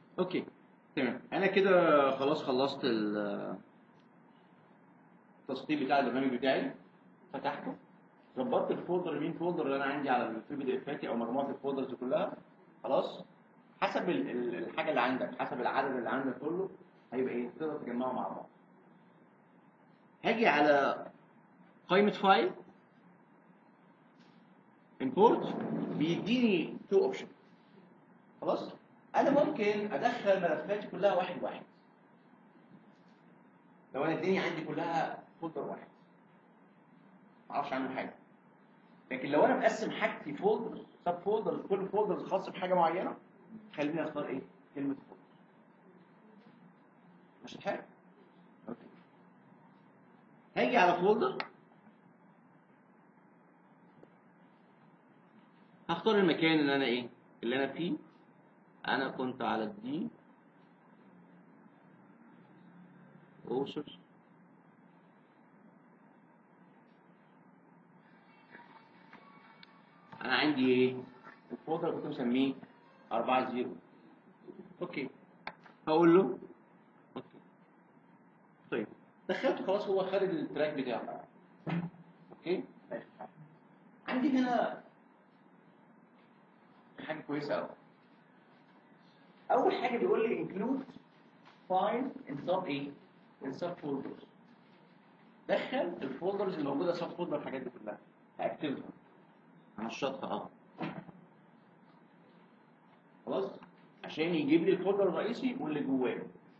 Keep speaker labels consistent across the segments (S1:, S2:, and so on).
S1: اوكي تمام انا كده خلاص خلصت ال- التسطيب بتاع البرنامج بتاعي فتحته ظبطت الفولدر مين فولدر اللي انا عندي على البي دي افاتي او مجموعه الفولدرز دي كلها خلاص حسب ال- ال- الحاجه اللي عندك حسب العدد اللي عندك كله هيبقى ايه تقدر تجمعه مع بعض هاجي على قائمه فايل import بيديني تو اوبشن خلاص انا ممكن ادخل ملفاتي كلها واحد واحد لو انا الدنيا عندي كلها فولدر واحد ما اعرفش عنه حاجه لكن لو انا مقسم حاجتي فولدر سب فولدر كل فولدر خاص بحاجه معينه خليني اختار ايه كلمه فولدر مش الحاجه اوكي هاجي على فولدر هختار المكان اللي انا ايه اللي انا فيه انا كنت على الدي اوسر انا عندي ايه الفولدر كنت مسميه 4 0 اوكي هقول له اوكي طيب دخلته خلاص هو خارج التراك بتاعه اوكي عندي هنا حاجه كويسه قوي اول حاجه بيقول لي include file in sub ايه in sub folders دخل الفولدرز الموجوده سب فولدر الحاجات دي كلها هاكتبها هنشطها اه خلاص عشان يجيب لي الفولدر الرئيسي واللي جواه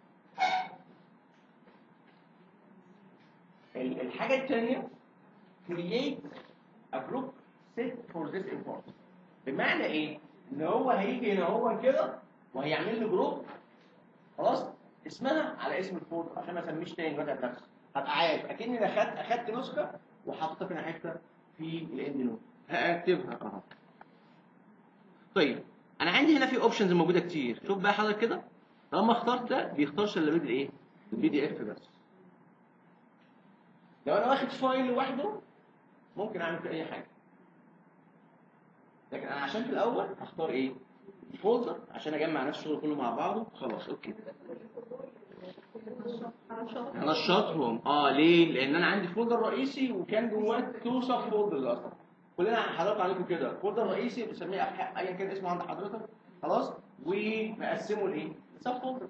S1: ال- الحاجه الثانيه create a group set for this import بمعنى ايه ان هو هيجي هنا هو كده وهيعمل لي جروب خلاص اسمها على اسم الفولدر عشان ما اسميش تاني دلوقتي نفسي هبقى عارف اكني انا خدت اخدت نسخه وحطيتها في حته في الاند نوت هاكتبها اهو طيب انا عندي هنا في اوبشنز موجوده كتير شوف بقى حضرتك كده لما اخترت ده بيختارش الا بيد الايه البي دي اف بس لو انا واخد فايل لوحده ممكن اعمل فيه اي حاجه لكن انا عشان في الاول هختار ايه فولدر عشان اجمع نفس الشغل كله مع بعضه خلاص اوكي هنشطهم اه ليه لان انا عندي فولدر رئيسي وكان جواه تو سب فولدرز اصلا كلنا حضرتك عليكم كده فولدر رئيسي بنسميه أح- ايا كان اسمه عند حضرتك خلاص ونقسمه لايه سب فولدر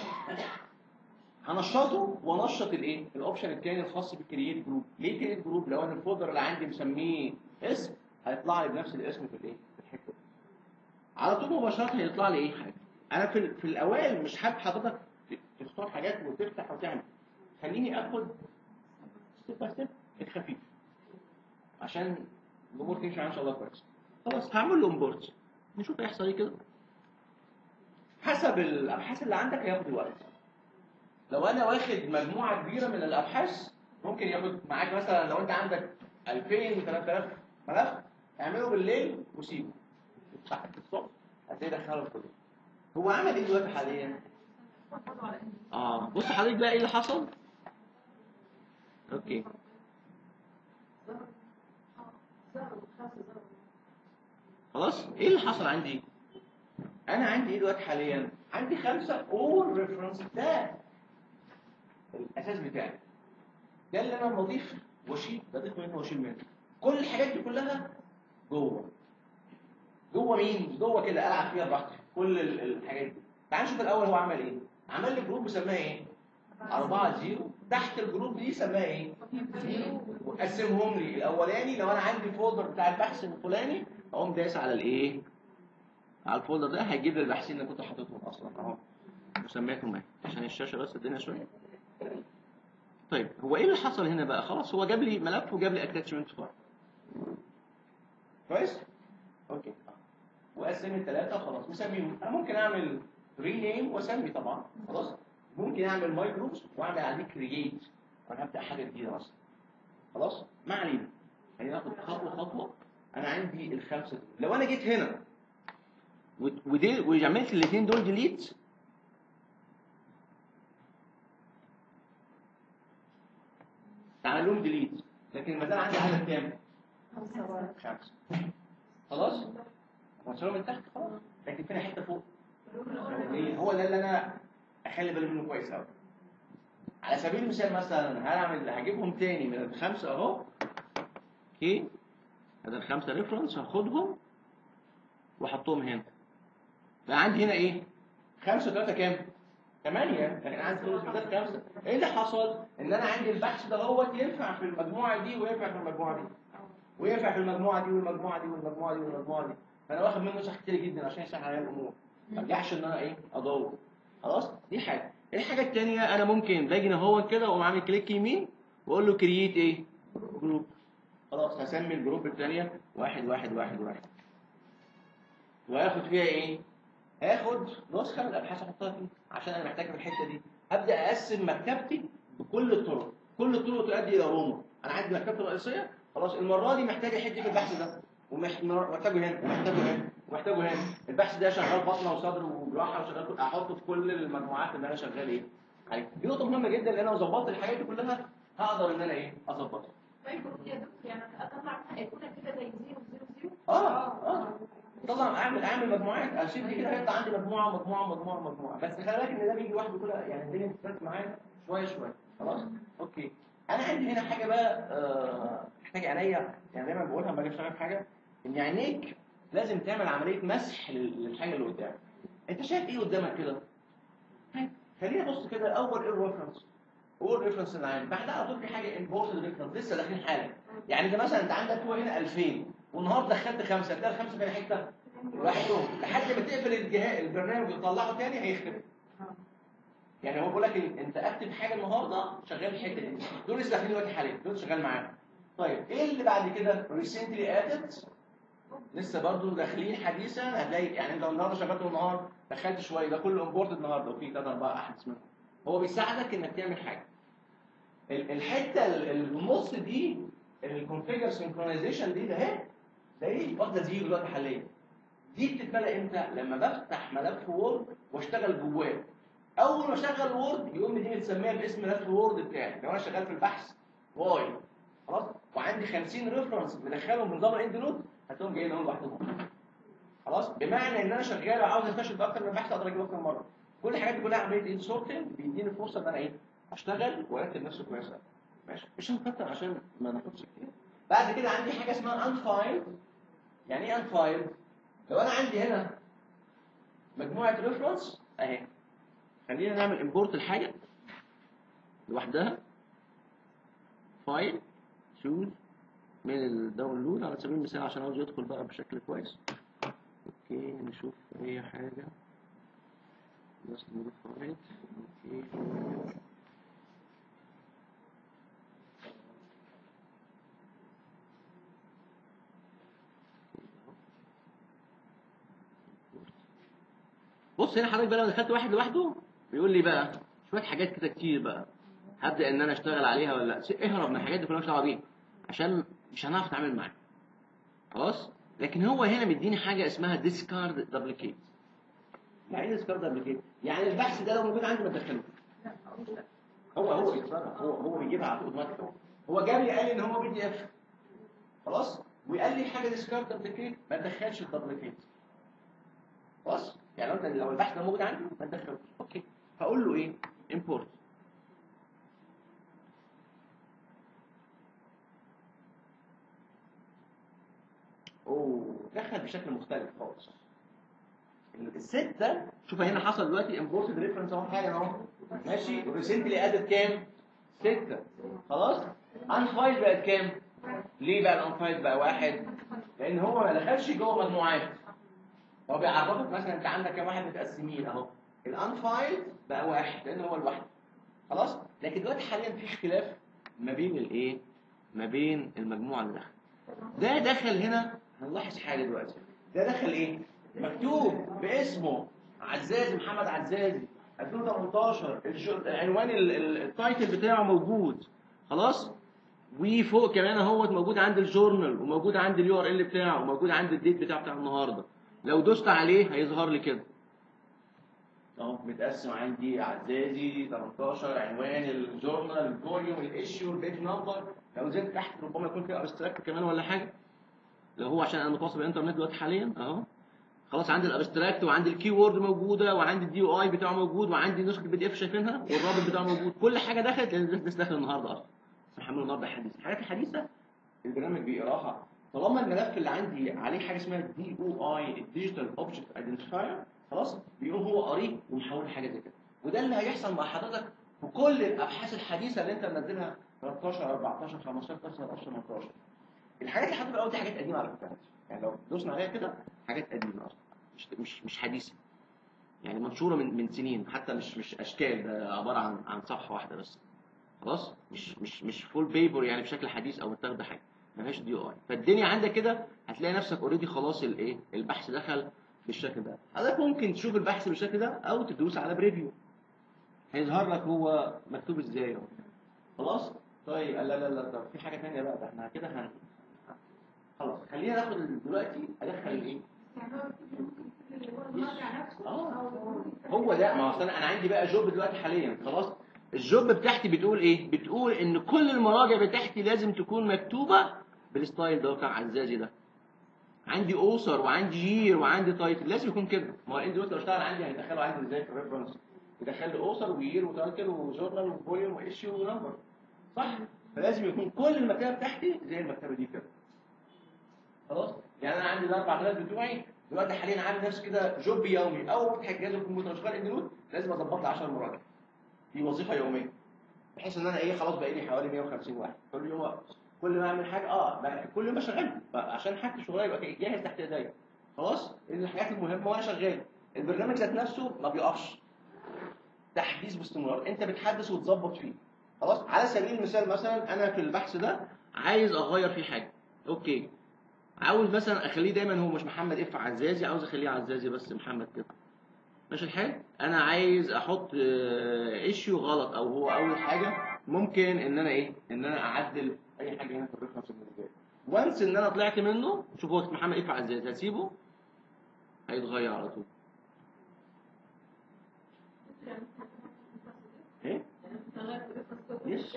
S1: هنشطه وانشط الايه الاوبشن الثاني الخاص بالكرييت جروب ليه كرييت جروب لو انا الفولدر اللي عندي مسميه اسم هيطلع لي بنفس الاسم في الايه في الحته دي. على طول مباشره هيطلع لي ايه حاجه انا في ال- في الاوائل مش حابب حضرتك ت- تختار حاجات وتفتح وتعمل خليني اخد ستيب باي ستيب الخفيف عشان الامور تمشي معايا ان شاء الله كويس خلاص هعمل له امبورت نشوف هيحصل ايه كده حسب الابحاث اللي عندك هياخد وقت لو انا واخد مجموعه كبيره من الابحاث ممكن ياخد معاك مثلا لو انت عندك 2000 3000 ملف اعمله بالليل وسيبه تحت الصبح هتلاقيه دخله الكل هو عمل ايه دلوقتي حاليا؟ اه بص حضرتك بقى ايه اللي حصل؟ اوكي خلاص ايه اللي حصل عندي؟ انا عندي ايه دلوقتي حاليا؟ عندي خمسه اول ريفرنس ده الاساس بتاعي ده اللي انا بضيف واشيل بضيف منه واشيل منه كل الحاجات دي كلها جوه جوه مين؟ مش جوه كده العب فيها براحتي كل ال- الحاجات دي تعال نشوف الاول هو عمل ايه عمل لي جروب سماه ايه؟ 4 0 تحت الجروب دي سماه ايه؟ وقسمهم لي الاولاني لو انا عندي فولدر بتاع البحث الفلاني اقوم دايس على الايه؟ على الفولدر ده هيجيب لي الباحثين اللي كنت حاططهم اصلا اهو وسميتهم اهي عشان الشاشه بس الدنيا شويه طيب هو ايه اللي حصل هنا بقى خلاص هو جاب لي ملف وجاب لي اتاتشمنت فايل كويس اوكي وقسم الثلاثه خلاص مسميهم انا ممكن اعمل رينيم واسمي طبعا خلاص ممكن اعمل ماي جروبس واعمل عليه كرييت وانا هبدا حاجه جديده اصلا خلاص ما علينا خلينا ناخد خطوه خطوه انا عندي الخمسه دول لو انا جيت هنا ود- ودي وعملت الاثنين دول ديليت تعمل لهم ديليت لكن ما زال عندي عدد كام؟ خمسه خلاص؟ وصلوا من تحت خلاص لكن فينا حته فوق هو ده ده اللي انا اخلي بالي منه كويس قوي على سبيل المثال مثلا هعمل هجيبهم تاني من الخمسه اهو اوكي هذا الخمسه ريفرنس هاخدهم واحطهم هنا بقى عندي هنا ايه خمسه وثلاثه كام ثمانية لكن عندي فلوس بتاعت خمسة ايه اللي حصل ان انا عندي البحث ده هو ينفع في المجموعة دي وينفع في المجموعة دي وينفع في المجموعة دي والمجموعة دي والمجموعة دي والمجموعة دي فانا واخد منه نسخ كتير جدا عشان يسهل عليا الامور ما ارجعش ان انا ايه ادور خلاص دي حاجة الحاجة التانية انا ممكن باجي هنا هو كده واقوم عامل كليك يمين واقول له كرييت ايه جروب خلاص هسمي الجروب الثانية واحد واحد واحد واحد وهاخد فيها ايه هاخد نسخه من الابحاث احطها فيه عشان انا محتاج في الحته دي ابدا اقسم مكتبتي بكل الطرق كل الطرق تؤدي الى روما انا عندي مكتبتي الرئيسيه خلاص المره دي محتاج حته في البحث ده ومحتاجه هنا ومحتاجه هنا ومحتاجه هنا البحث ده شغال بطنه وصدر وجراحه وشغال احطه في كل المجموعات اللي انا شغال ايه عليها دي نقطه مهمه جدا لان انا لو ظبطت الحاجات دي كلها هقدر ان انا ايه اظبطها
S2: طيب يا دكتور يعني اطلع هيكون كده زي 0 0
S1: اه اه طبعا اعمل اعمل مجموعات اشيل دي كده هيطلع عندي مجموعه مجموعه مجموعه مجموعه بس خلي بالك ان ده بيجي لوحده كده يعني الدنيا بتتفك معايا شويه شويه خلاص اوكي انا عندي هنا حاجه بقى آه، محتاج عينيا يعني دايما بقولها لما باجي اشتغل في حاجه ان عينيك لازم تعمل عمليه مسح لل- للحاجه اللي قدامك انت شايف ايه قدامك كده خلينا بص كده اول ايه الريفرنس هو الريفرنس اللي عندي بعدها على طول في حاجه امبورتد ريفرنس لسه داخلين حالا يعني ده مثلا انت عندك هو هنا 2000 والنهارده دخلت خمسه تلاقي الخمسه فين حته لوحدهم لحد ما تقفل الجهاز البرنامج وتطلعه تاني هيختفي يعني هو بيقول لك ال- انت اكتب حاجه النهارده شغال الحته دي دول لسه داخلين دلوقتي حاليا دول شغال معانا طيب ايه اللي بعد كده ريسنتلي ادد لسه برضو داخلين حديثا هتلاقي يعني انت النهارده شغلت النهار دخلت شويه ده كله امبورت النهارده وفي ثلاث اربع احدث منهم هو بيساعدك انك تعمل حاجه ال- الحته ال- اللي في النص دي الكونفيجر سينكرونايزيشن دي ده اهي ده ايه واخده زيرو دلوقتي حاليا دي بتتملى امتى لما بفتح ملف وورد واشتغل جواه اول ما اشغل وورد يقوم دي متسميه باسم ملف الوورد بتاعي لو انا شغال في البحث واي خلاص وعندي 50 ريفرنس مدخلهم بنظام الاند نوت هتقوم جايين اهو لوحدهم خلاص بمعنى ان انا شغال وعاوز انتشر باكتر من بحث اقدر اجيب اكتر مره كل الحاجات دي كلها عمليه ايه سورتنج بيديني فرصه ان انا ايه اشتغل وارتب نفسي كويس قوي ماشي مش هنكتر عشان ما ناخدش كتير بعد كده عندي حاجه اسمها unfiled يعني ايه unfiled لو انا عندي هنا مجموعه ريفرنس اهي خلينا نعمل امبورت الحاجه لوحدها فايل شوز من الداونلود على سبيل المثال عشان عاوز يدخل بقى بشكل كويس اوكي نشوف اي حاجه بس موديفايد اوكي بص هنا حضرتك بقى لو دخلت واحد لوحده بيقول لي بقى شويه حاجات كده كتير بقى هبدا ان انا اشتغل عليها ولا لا اهرب من الحاجات دي كلها مش دعوه بيها عشان مش هنعرف نتعامل معاها خلاص لكن هو هنا مديني حاجه اسمها ديسكارد دبليكيت يعني ايه ديسكارد دبليكيت يعني البحث ده لو موجود عندي ما تدخلوش
S2: لا مقولش لا
S1: هو هو بيتصرف هو هو بيجيبها على طول اوتوماتيك هو هو جاب لي قال لي ان هو بي دي اف خلاص وقال لي حاجه ديسكارد دبليكيت ما تدخلش الدبليكيت خلاص يعني لو انت لو البحث ده موجود عندي ما تدخلوش اوكي هقول له ايه امبورت اوه دخل بشكل مختلف خالص الستة شوف هنا حصل دلوقتي امبورت ريفرنس اهو حاجه اهو ماشي وريسنتلي ادت كام؟ ستة خلاص انفايل بقت كام؟ ليه بقى الانفايل بقى واحد؟ لان هو ما دخلش جوه مجموعات هو بيعرفك مثلا انت عندك كام واحد متقسمين اهو الانفايل بقى واحد لان هو الواحد خلاص لكن دلوقتي حاليا في اختلاف ما بين الايه؟ ما بين المجموعه اللي دخل ده دخل هنا هنلاحظ حاجه دلوقتي ده دخل ايه؟ مكتوب باسمه عزازي محمد عزازي 2018 الش- عنوان ال- ال- التايتل بتاعه موجود خلاص وفوق كمان اهوت موجود عند الجورنال وموجود عند اليو ار ال بتاعه وموجود عند الديت بتاعه بتاع النهارده لو دوست عليه هيظهر لي كده اهو متقسم عندي عزازي 18 عنوان الجورنال الفوليوم الايشيو البيج نمبر لو نزلت تحت ربما يكون في ابستراكت كمان ولا حاجه لو هو عشان انا متواصل بالانترنت دلوقتي حاليا اهو خلاص عندي الابستراكت وعندي الكي وورد موجوده وعندي الدي او اي بتاعه موجود وعندي نسخه البي دي اف شايفينها والرابط بتاعه موجود كل حاجه دخلت لان لسه داخل النهارده اصلا محمله النهارده حديث الحاجات الحديثه البرنامج بيقراها طالما الملف اللي عندي عليه حاجه اسمها دي او اي الديجيتال اوبجكت ايدنتيفاير خلاص بيقوم هو قاريه ومحول حاجه زي كده وده اللي هيحصل مع حضرتك في كل الابحاث الحديثه اللي انت منزلها 13 14 15 16 18 الحاجات اللي حضرتك الاول دي حاجات قديمه على فكره يعني لو دوسنا عليها كده حاجات قديمه اصلا مش مش مش حديثه يعني منشوره من من سنين حتى مش مش اشكال ده عباره عن عن صفحه واحده بس خلاص مش مش مش فول بيبر يعني بشكل حديث او متاخده حاجه ما فيهاش دي او اي فالدنيا عندك كده هتلاقي نفسك اوريدي خلاص الايه البحث دخل بالشكل ده حضرتك ممكن تشوف البحث بالشكل ده او تدوس على بريفيو هيظهر لك هو مكتوب ازاي اهو خلاص طيب لا لا لا طب في حاجه ثانيه بقى ده احنا كده هن خلاص خلينا ناخد دلوقتي ادخل الايه
S2: يعني هو ممكن يكون اللي هو المراجع نفسه
S1: آه.
S2: أو
S1: هو ده ما هو أصل انا انا عندي بقى جوب دلوقتي حاليا خلاص الجوب بتاعتي بتقول ايه بتقول ان كل المراجع بتاعتي لازم تكون مكتوبه بالستايل ده بتاع عزازي ده عندي اوسر وعندي جير وعندي تايتل لازم يكون كده ما هو دلوقتي لو اشتغل عندي هيدخله عندي ازاي في الريفرنس يدخل لي اوسر وير وتايتل وجورنال وفوليوم وايشيو ونمبر صح فلازم يكون كل المكتبه بتاعتي زي المكتبه دي كده خلاص يعني انا عندي الاربع ثلاث بتوعي دلوقتي حاليا عامل نفسي كده جوب يومي اول ما افتح الجهاز الكمبيوتر واشتغل اندرويد لازم اظبط لي 10 مراجع دي وظيفه يوميه بحيث ان انا ايه خلاص بقى لي حوالي 150 واحد كل يوم أقص. كل ما اعمل حاجه اه بقى كل يوم بشغلها بقى عشان حاجه الشغل يبقى جاهز تحت ايديا خلاص الحاجات المهمه وانا شغال البرنامج ذات نفسه ما بيقفش تحديث باستمرار انت بتحدث وتظبط فيه خلاص على سبيل المثال مثلا انا في البحث ده عايز اغير فيه حاجه اوكي عاوز مثلا اخليه دايما هو مش محمد اف عزازي عاوز اخليه عزازي بس محمد كده ماشي الحال انا عايز احط ايشيو غلط او هو اول حاجه ممكن ان انا ايه ان انا اعدل اي حاجه هنا في الريفرنس بالنسبه لي وانس ان انا طلعت منه شوف هو محمد اف عزازي هسيبه هيتغير على طول ايه يس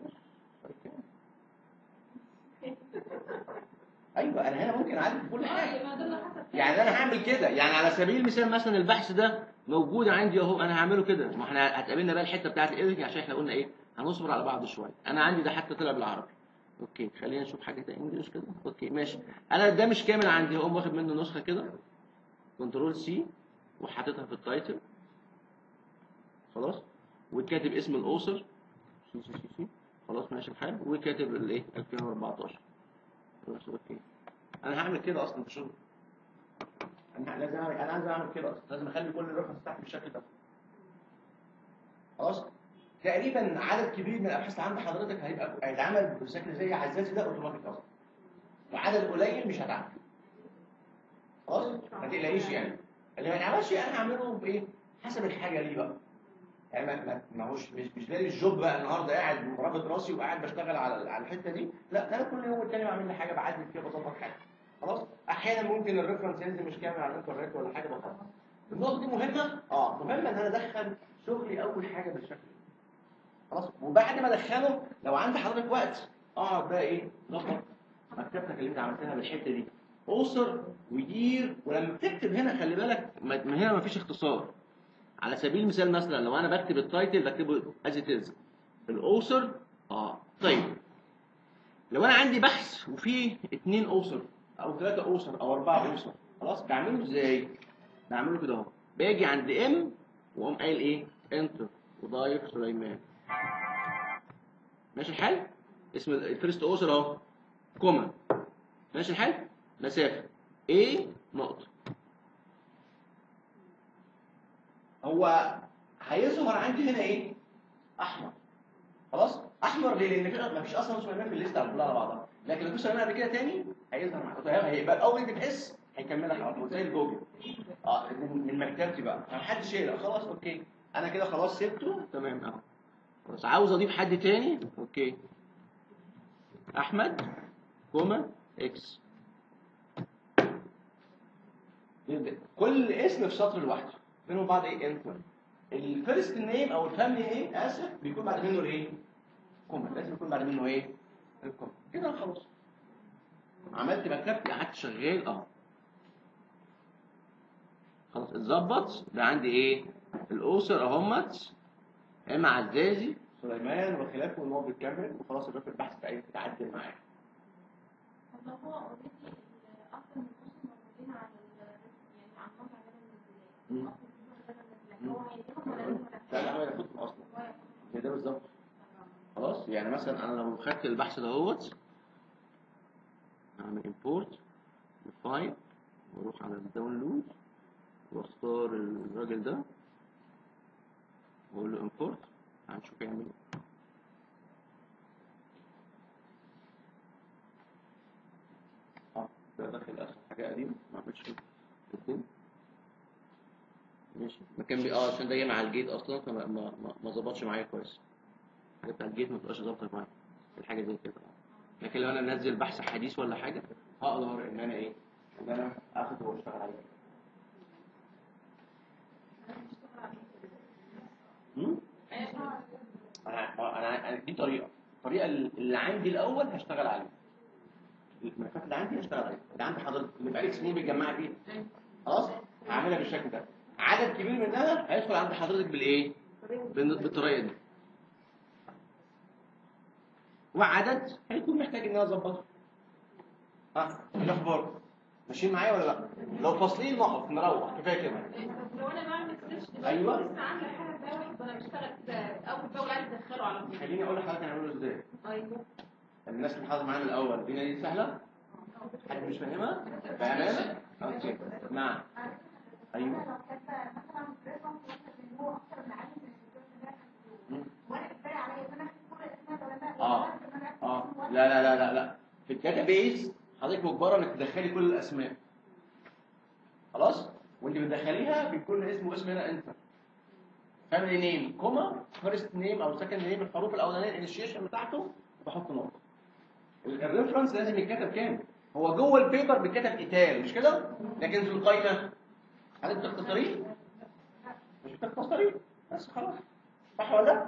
S1: ايوه انا هنا ممكن اعدل في كل حاجه يعني انا هعمل كده يعني على سبيل المثال مثلا البحث ده موجود عندي اهو انا هعمله كده ما احنا هتقابلنا بقى الحته بتاعت الايديتنج عشان احنا قلنا ايه هنصبر على بعض شويه انا عندي ده حتى طلع بالعربي اوكي خلينا نشوف حاجه تانية انجلش كده اوكي ماشي انا ده مش كامل عندي هقوم واخد منه نسخه كده كنترول سي وحاططها في التايتل خلاص وكاتب اسم الاوسر سي سي سي سي خلاص ماشي الحال وكاتب الايه 2014 خلاص اوكي انا هعمل كده اصلا في الشغل انا لازم اعمل انا عايز اعمل كده اصلا لازم اخلي كل الريفرنس بتاعتي بالشكل ده خلاص تقريبا عدد كبير من الابحاث اللي عند حضرتك هيبقى هيتعمل بشكل زي عزازي ده اوتوماتيك اصلا وعدد قليل مش هتعمل خلاص ما تقلقيش يعني اللي ما يتعملش انا هعمله بايه حسب الحاجه ليه بقى يعني ما- ما ما هوش مش مش ده الجوب بقى النهارده قاعد رابط راسي وقاعد بشتغل على على الحته دي لا ده انا كل يوم والتاني بعمل لي حاجه بعدل فيها بظبط حاجه خلاص احيانا ممكن الريفرنس ينزل مش كامل على الانترنت ولا حاجه بخلص النقطه دي مهمه اه مهمه ان انا ادخل شغلي اول حاجه بالشكل ده خلاص وبعد ما ادخله لو عندي حضرتك وقت اقعد بقى ايه ظبط مكتبتك اللي انت عملتها بالحته دي اوصر ويدير ولما بتكتب هنا خلي بالك ما ما هنا مفيش اختصار على سبيل المثال مثلا لو انا بكتب التايتل بكتبه از ات از الاوثر اه طيب لو انا عندي بحث وفيه اتنين اوثر او ثلاثة اوثر او اربعة اوثر خلاص بعمله ازاي بعمله كده اهو باجي عند ام واقوم قايل ايه انتر وضايف سليمان ماشي الحال اسم الفيرست اوثر اهو كوما ماشي الحال مسافة A نقطة هو هيظهر عندي هنا ايه احمر خلاص احمر ليه لان كده مفيش اصلا سليمان في الليسته كلها على بعضها لكن لو في سليمان قبل كده تاني هيظهر معاك هيبقى اول ما تحس هيكملك على طول زي الجوجل اه من من مكتبتي بقى فمحدش يقلق خلاص اوكي انا كده خلاص سبته تمام اهو خلاص عاوز اضيف حد تاني اوكي احمد كوما اكس كل اسم في سطر لوحده بينهم بعض ايه انتر الفيرست نيم او الفاميلي نيم اسف بيكون بعد منه الايه كوما لازم يكون بعد منه ايه الكوما كده خلاص عملت مكتبتي قعدت شغال اه خلاص اتظبط ده عندي ايه الاسر اهمت اما عزازي سليمان وخلافه ان هو بيكمل وخلاص الراجل البحث بتاعي بتعدل معاه
S2: طب لو هو اوريدي اصلا النصوص موجودين على ال يعني على الموقع ده من
S1: مم.
S2: البدايه هو هيجيبهم ولا لازم
S1: لا لا هو ياخدهم اصلا زي ده بالظبط خلاص يعني مثلا انا لو خدت البحث دهوت اعمل امبورت الفايل واروح على الداونلود واختار الراجل ده واقول له امبورت هنشوف يعمل ايه اه ده داخل اخر حاجه قديمه ما عملتش الاثنين ماشي ما كان بي اه عشان ده جاي مع الجيت اصلا فما ما ما, ما ظبطش معايا كويس الحاجه بتاع الجيت ما بتبقاش ظابطه معايا الحاجه زي كده لكن لو انا منزل بحث حديث ولا حاجه هقدر ان انا ايه ان انا اخده واشتغل عليه مم؟ انا انا انا دي طريقه الطريقه اللي عندي الاول هشتغل عليها الملفات اللي عندي هشتغل عليها اللي عند حضرتك اللي بقالك سنين بتجمعي فيه خلاص هعملها بالشكل ده عدد كبير منها هيدخل عند حضرتك بالايه بال- بالطريقه دي وعدد هيكون محتاج ان انا اظبطه ها ايه الاخبار ماشيين معايا ولا لا لو فاصلين نقف نروح كفايه كده
S2: طب لو انا بعمل سيرش دلوقتي
S1: أيوة.
S2: لسه عامله حاجه ده واحد وانا بشتغل كده اول باول عايز ادخله على طول
S1: خليني اقول لحضرتك هنعمله ازاي
S2: ايوه
S1: الناس اللي حاضر معانا الاول دي دي سهله حد مش فاهمها بامانه اوكي نعم ايوه مم. اه اه لا لا لا لا لا في الداتابيز حضرتك مجبره انك تدخلي كل الاسماء خلاص وانت بتدخليها بيكون اسمه اسم هنا انت فاميلي نيم كوما فيرست نيم او سكند نيم الحروف الاولانيه الانيشيشن بتاعته بحط نقطه ال- الريفرنس لازم يتكتب كامل هو جوه البيبر بيتكتب ايتال مش كده لكن في القايمه حضرتك بتختصريه مش بتختصريه بس خلاص صح ولا لا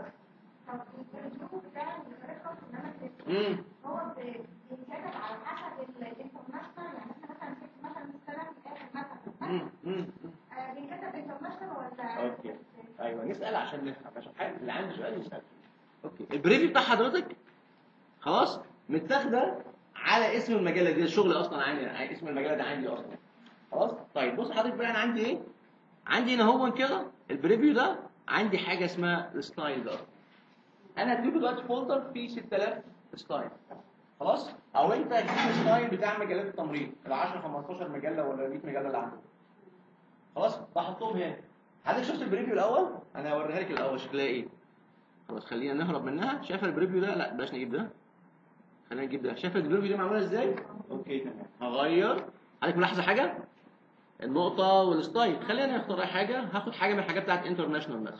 S1: امم
S3: هو بيتكتب على حسب الانترناشونال يعني احنا مثلا كتب مثلا السنه في الاخر مثلا
S1: امم امم
S3: آه، بيتكتب انترناشونال ولا
S1: اوكي ايوه نسال عشان نفهم عشان حد اللي عنده سؤال يسال اوكي البريفي بتاع حضرتك خلاص متاخده على اسم المجله دي الشغل اصلا عندي اسم المجله ده عندي اصلا خلاص طيب بص حضرتك بقى انا عندي ايه عندي هنا هو كده البريفيو ده عندي حاجه اسمها الستايل ده انا هديله دلوقتي فولدر فيه 6000 ستايل خلاص او انت هتجيب الستايل بتاع مجلات التمريض ال 10 15 مجله ولا 100 مجله اللي عندك خلاص بحطهم هنا حضرتك شفت البريفيو الاول انا هوريها لك الاول شكلها ايه خلاص خلينا نهرب منها شايف البريفيو ده لا بلاش نجيب ده خلينا نجيب ده شايف البريفيو دي معموله ازاي اوكي تمام هغير حضرتك ملاحظه حاجه النقطه والستايل خلينا نختار اي حاجه هاخد حاجه من الحاجات بتاعت انترناشونال مثلا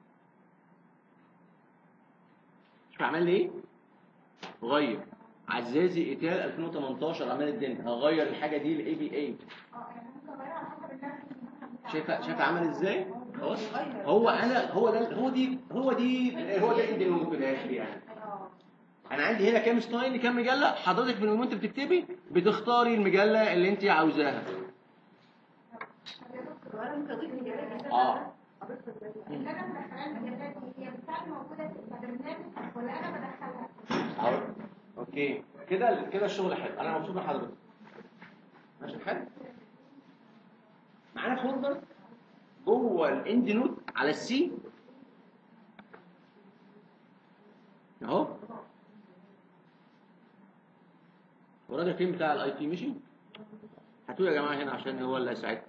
S1: شوف عمل لي ايه غير عزازي ايتال 2018 عمال الدنيا هغير الحاجه دي لاي بي اي
S3: اه يعني ممكن اغيرها على حسب الناس
S1: شايفه شايفه عمل ازاي خلاص هو انا هو ده هو دي هو دي هو ده اللي موجود في الاخر يعني انا عندي هنا كام ستايل كام مجله حضرتك من وانت بتكتبي بتختاري المجله اللي انت عاوزاها
S3: وانا ممكن اضيف مجالات
S1: اه
S3: اللي انا مدخلها المجالات دي هي بالفعل موجوده في البرنامج ولا انا بدخلها؟
S1: أهو. اوكي كده كده الشغل حلو انا مبسوط من حضرتك ماشي الحال معانا فولدر جوه الاند نوت على السي اهو والراجل فين بتاع الاي تي مشي هاتوا يا جماعه هنا عشان هو اللي هيساعدكم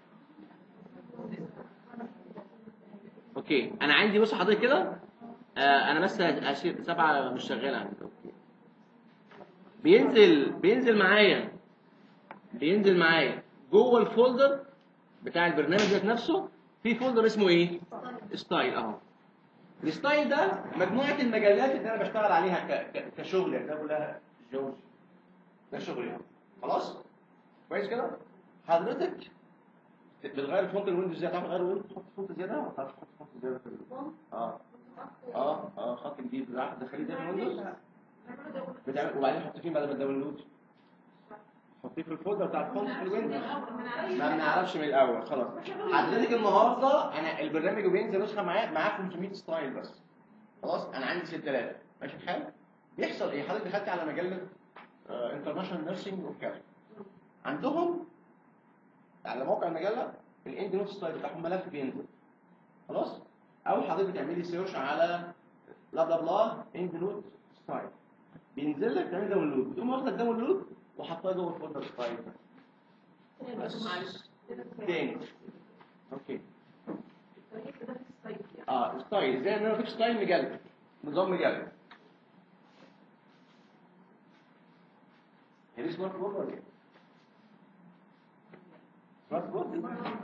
S1: اوكي انا عندي بص حضرتك كده آه انا بس هشيل سبعه مش شغاله عندي اوكي بينزل بينزل معايا بينزل معايا جوه الفولدر بتاع البرنامج ذات نفسه في فولدر اسمه ايه ستايل اهو الستايل ده مجموعه المجلات اللي انا بشتغل عليها ك- ك- كشغل يعني ده كلها جورج ده شغلي خلاص كويس كده حضرتك بتغير الفونت الويندوز ازاي تعرف تغير الويندوز تحط فونت زياده ولا تعرف تحط فونت زياده في ال- اه اه اه خط جديد راح تدخليه زي الويندوز بتعمل وبعدين حط فيه بعد ما الداونلود حطيه في الفولدر بتاع الفونت في الويندوز
S2: ما
S1: ما بنعرفش من الاول خلاص حضرتك النهارده انا البرنامج بينزل نسخه معاه معاه 500 ستايل بس خلاص انا عندي 6000 ماشي الحال بيحصل ايه حضرتك دخلت على مجله انترناشونال نيرسينج اوف كذا عندهم على موقع المجله الاند نوت ستايل بتاعهم ملف بينزل خلاص او حضرتك بتعملي سيرش على بلا بلا بلا اند نوت ستايل بينزل لك تعمل داونلود بتقوم واخد الداونلود وحطها جوه الفولدر ستايل بس تاني اوكي اه ستايل زي ان انا بضيف ستايل مجلد نظام مجلد هي دي سمارت بورد ولا ايه؟ سمارت بورد؟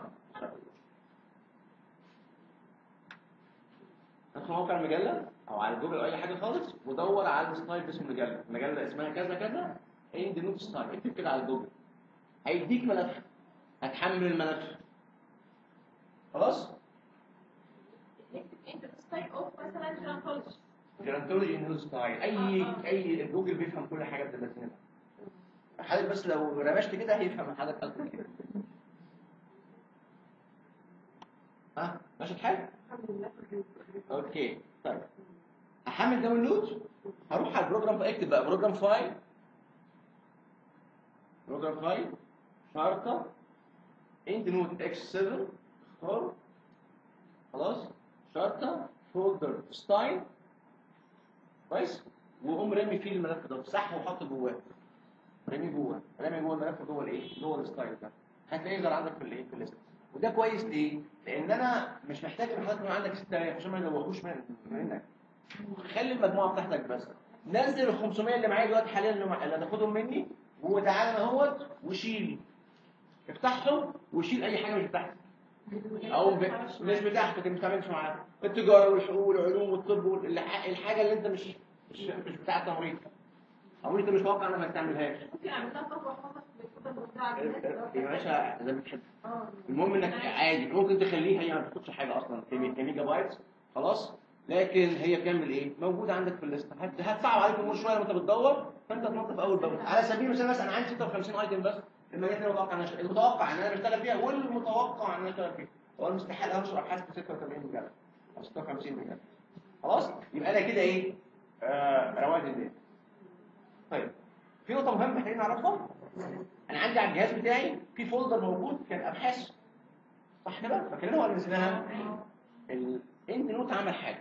S1: ادخل موقع المجلة او على جوجل او اي حاجة خالص ودور على الستايل باسم المجلة المجلة اسمها كذا كذا اند نوت ستايل اكتب كده على جوجل هيديك ملف هتحمل الملف خلاص
S2: انت ستايل اوف مثلا جرانتولوجي
S1: جرانتولوجي نيو ستايل اي اي جوجل بيفهم كل حاجه في اللاتينيه حضرتك بس لو رمشت كده هيفهم حضرتك قصدك كده ها ماشي الحال اوكي طيب هحمل داونلود هروح على البروجرام اكتب بقى بروجرام فايل بروجرام فايل شرطه اند نوت اكس 7 اختار خلاص شرطه فولدر ستايل كويس وقوم رامي فيه الملف ده صح وحطه جواه رامي جوه رامي جوه الملف جوه الايه جوه الستايل ده هتلاقيه يظهر عندك في الايه في الليست وده كويس ليه لان انا مش محتاج ان حضرتك يكون عندك 6000 عشان ما يدوخوش من- منك خلي المجموعه بتاعتك بس نزل ال 500 اللي معايا دلوقتي حاليا اللي مع- اللي هتاخدهم مني وتعالى اهوت وشيل افتحهم وشيل اي حاجه مش بتاعتك او ب... مش بتاعتك انت ما بتعملش معاها التجاره والحقوق والعلوم والطب والح- الحاجه اللي انت مش مش, مش بتاعت تمريض او انت مش واقع انك ما تعملهاش
S2: ممكن اعملها خطوه واحفظها في الكتب بتاع
S1: يا باشا زي ما بتحب
S2: اه
S1: المهم انك عادي ممكن تخليها هي ما بتاخدش حاجه اصلا كمي- كميجا بايتس خلاص لكن هي بتعمل ايه موجوده عندك في الليست هت- هتصعب عليك الامور شويه وانت بتدور فانت تنظف اول باول على سبيل المثال مثلا انا عندي 56 ايتم بس المجالات اللي متوقع ان أنا أشتغل- المتوقع ان انا بشتغل فيها والمتوقع ان انا اشتغل فيها هو المستحيل انشر ابحاث في 86 مجله او 56 مجله خلاص يبقى انا كده ايه آه رواد الدنيا طيب في نقطه مهمه محتاجين نعرفها انا عندي على الجهاز بتاعي في فولدر موجود كان ابحاث صح كده فاكرينها ولا نسيناها الاند نوت عمل حاجه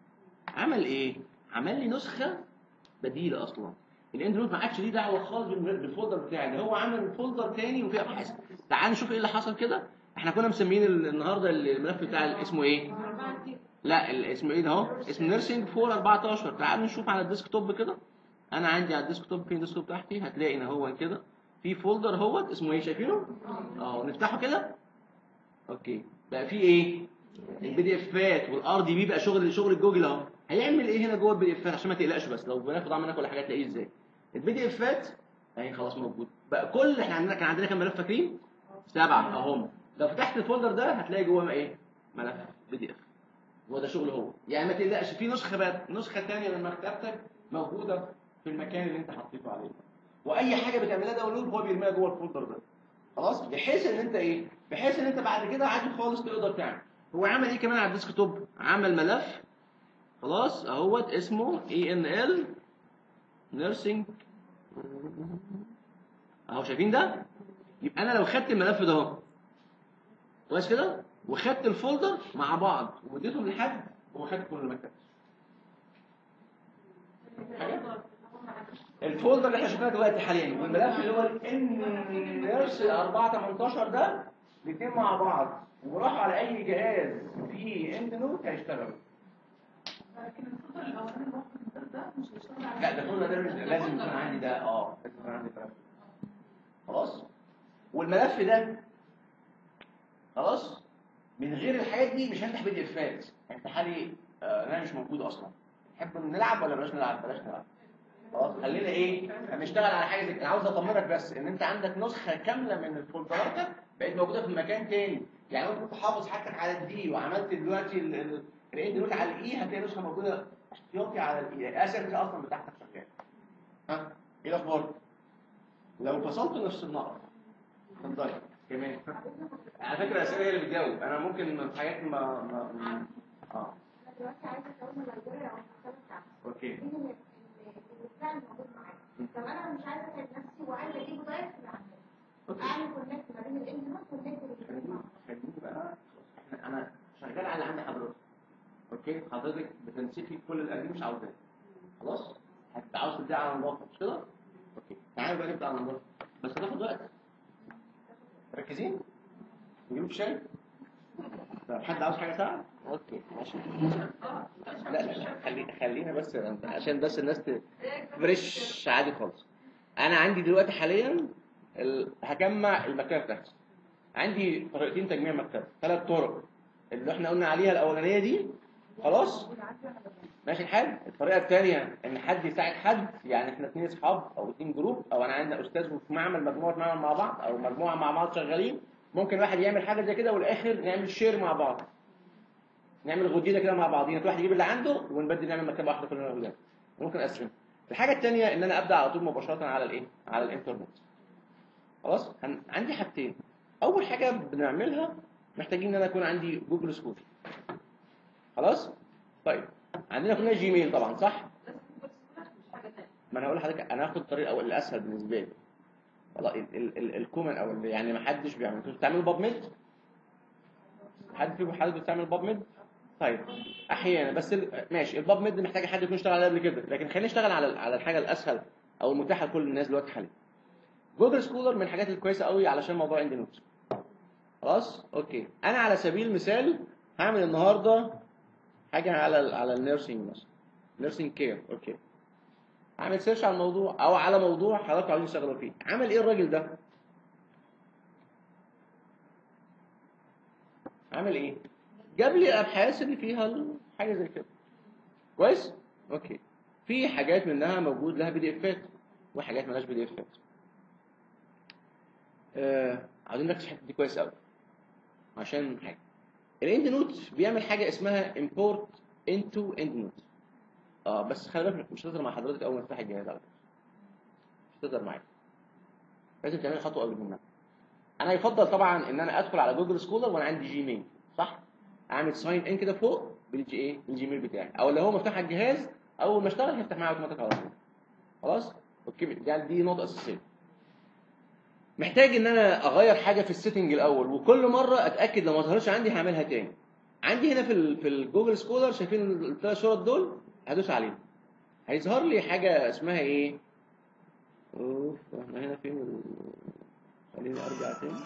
S1: عمل ايه عمل لي نسخه بديله اصلا الاند نوت ما عادش ليه دعوه خالص بال- بالفولدر بتاعي ده هو عمل فولدر تاني وفيه ابحاث تعال نشوف ايه اللي حصل كده احنا كنا مسمين ال- النهارده الملف بتاع ال- اسمه ايه
S2: أربعة كتير.
S1: لا ال- اسمه ايه ده اهو اسمه نيرسينج 4 14 تعال نشوف على الديسك توب كده انا عندي على الديسك توب في الديسك توب تحتي هتلاقي ان هو كده في فولدر اهوت اسمه ايه شايفينه اه نفتحه كده اوكي بقى في ايه البي دي افات والار دي بي بقى شغل شغل جوجل اهو هيعمل ايه هنا جوه البي دي افات عشان ما تقلقش بس لو بناخد منك ولا حاجه تلاقيه ازاي البي دي افات اهي خلاص موجود بقى كل اللي احنا عندنا كان عندنا كام ملف فاكرين سبعه اهم لو فتحت الفولدر ده هتلاقي جواه ايه ملف بي دي اف هو ده شغل هو يعني ما تقلقش في نسخه بقى نسخه ثانيه من مكتبتك موجوده في المكان اللي انت حطيته عليه واي حاجه بتعملها داونلود هو بيرميها جوه الفولدر ده خلاص بحيث ان انت ايه بحيث ان انت بعد كده عادي خالص تقدر تعمل هو عمل ايه كمان على الديسك توب عمل ملف خلاص اهوت اسمه اي ان ال نيرسينج اهو شايفين ده يبقى انا لو خدت الملف ده اهو كويس كده وخدت الفولدر مع بعض واديتهم لحد هو خد كل المكتب حاجة؟ الفولدر اللي احنا شفناه دلوقتي حاليا والملف اللي هو الانرس 4 18 ده الاثنين مع بعض وراحوا على اي جهاز فيه اند نوت هيشتغلوا
S2: لكن الفلتر الاولاني اللي هو الفلتر ده مش هيشتغل على
S1: لا ده الفولدر ده مش لازم يكون عندي ده اه لازم يكون عندي الملف خلاص والملف ده خلاص من غير الحاجات دي مش هنفتح بي دي افات انت حالي آه انا مش موجود اصلا تحب نلعب ولا بلاش نلعب بلاش نلعب خلاص خلينا ايه هنشتغل على حاجه زي كده. انا عاوز اطمنك بس ان انت عندك نسخه كامله من الفولدراتك بقت موجوده في مكان تاني يعني لو كنت حافظ حاجتك على الدي وعملت دلوقتي ال- ال- الاند نوت على الاي هتلاقي نسخه موجوده احتياطي على الاي اسف اصلا بتاعتك شغال ها ايه الاخبار لو فصلت نفس النقط اتفضلي كمان على فكره الاسئله هي اللي بتجاوب انا ممكن في حاجات ما ما ما- اه
S3: انا دلوقتي عايزه اكون لايبراري او مكتبه بتاعتي
S1: اوكي
S3: مين اللي اللي البلان موجود معايا طب انا مش عايزه اتعب نفسي وعايزه اجيبه دايركت من عندنا
S1: اوكي
S3: اعمل كونكت ما بين الانت نوت والنت اللي مع بعض.
S1: خليني بقى إحنا- انا شغال على اللي عند حضرتك اوكي حضرتك بتنسفي كل الاجنبي مش عاوزاه خلاص هتبقى عاوز تبدا على نظافه مش كده اوكي تعالى بقى نبدا على نظافه بس هتاخد وقت مركزين نجيب شاي طب حد عاوز حاجه ساعه اوكي ماشي لا لا خلي خلينا بس عشان بس الناس ت- فريش عادي خالص انا عندي دلوقتي حاليا ال... هجمع المكتبه بتاعتي عندي طريقتين تجميع مكتبه ثلاث طرق اللي احنا قلنا عليها الاولانيه دي خلاص ماشي الحال الطريقه الثانيه ان حد يساعد حد يعني احنا اثنين اصحاب او اثنين جروب او انا عندنا استاذ في معمل مجموعه معمل مع بعض او مجموعه مع بعض شغالين ممكن واحد يعمل حاجه زي كده والاخر نعمل شير مع بعض نعمل غديده كده مع بعضينا كل واحد يجيب اللي عنده ونبدل نعمل مكتبه واحده كلنا غداد ممكن اقسم الحاجه الثانيه ان انا ابدا على طول مباشره على الايه على الانترنت خلاص هن- عندي حاجتين اول حاجه بنعملها محتاجين ان انا يكون عندي جوجل سكول خلاص طيب عندنا كلنا جيميل طبعا صح ما انا هقول لحضرتك انا هاخد الطريق الاول الاسهل بالنسبه لي والله ال- ال- ال- الكومن او اللي يعني ما حدش بيعمل انتوا بتعملوا باب ميد حد فيكم حد بتعمل باب ميد طيب احيانا بس ال- ماشي الباب ميد محتاج حد يكون اشتغل عليه قبل كده لكن خلينا نشتغل على على الحاجه الاسهل او المتاحه لكل الناس دلوقتي حاليا جوجل سكولر من الحاجات الكويسه قوي علشان موضوع اند نوت خلاص اوكي انا على سبيل المثال هعمل النهارده حاجه على ال على النيرسينج مثلا نيرسينج كير اوكي هعمل سيرش على الموضوع او على موضوع حضرتك عاوزين تشتغلوا فيه عمل ايه الراجل ده عمل ايه جاب لي الابحاث اللي فيها ال- حاجه زي كده كويس اوكي في حاجات منها موجود لها بي دي افات وحاجات مالهاش بي دي افات آه عاوزين نركز في الحته دي كويس قوي عشان حاجه الاند نوت بيعمل حاجه اسمها import into end note اه بس خلي بالك مش هتقدر مع حضرتك اول ما تفتح الجهاز على فكره مش هتقدر معايا لازم تعملي خطوه قبل منها انا يفضل طبعا ان انا ادخل على جوجل سكولر وانا عندي جيميل صح اعمل ساين ان كده فوق بالجي ايه بالجيميل بتاعي او لو هو مفتوح على الجهاز اول ما اشتغل هيفتح معايا اوتوماتيك على طول خلاص اوكي دي دي نقطه اساسيه محتاج ان انا اغير حاجه في السيتنج الاول وكل مره اتاكد لو ما ظهرتش عندي هعملها تاني عندي هنا في ال في الجوجل سكولر شايفين الثلاث شرط دول هدوس عليهم هيظهر لي حاجه اسمها ايه اوف احنا هنا فين ال... خليني ارجع تاني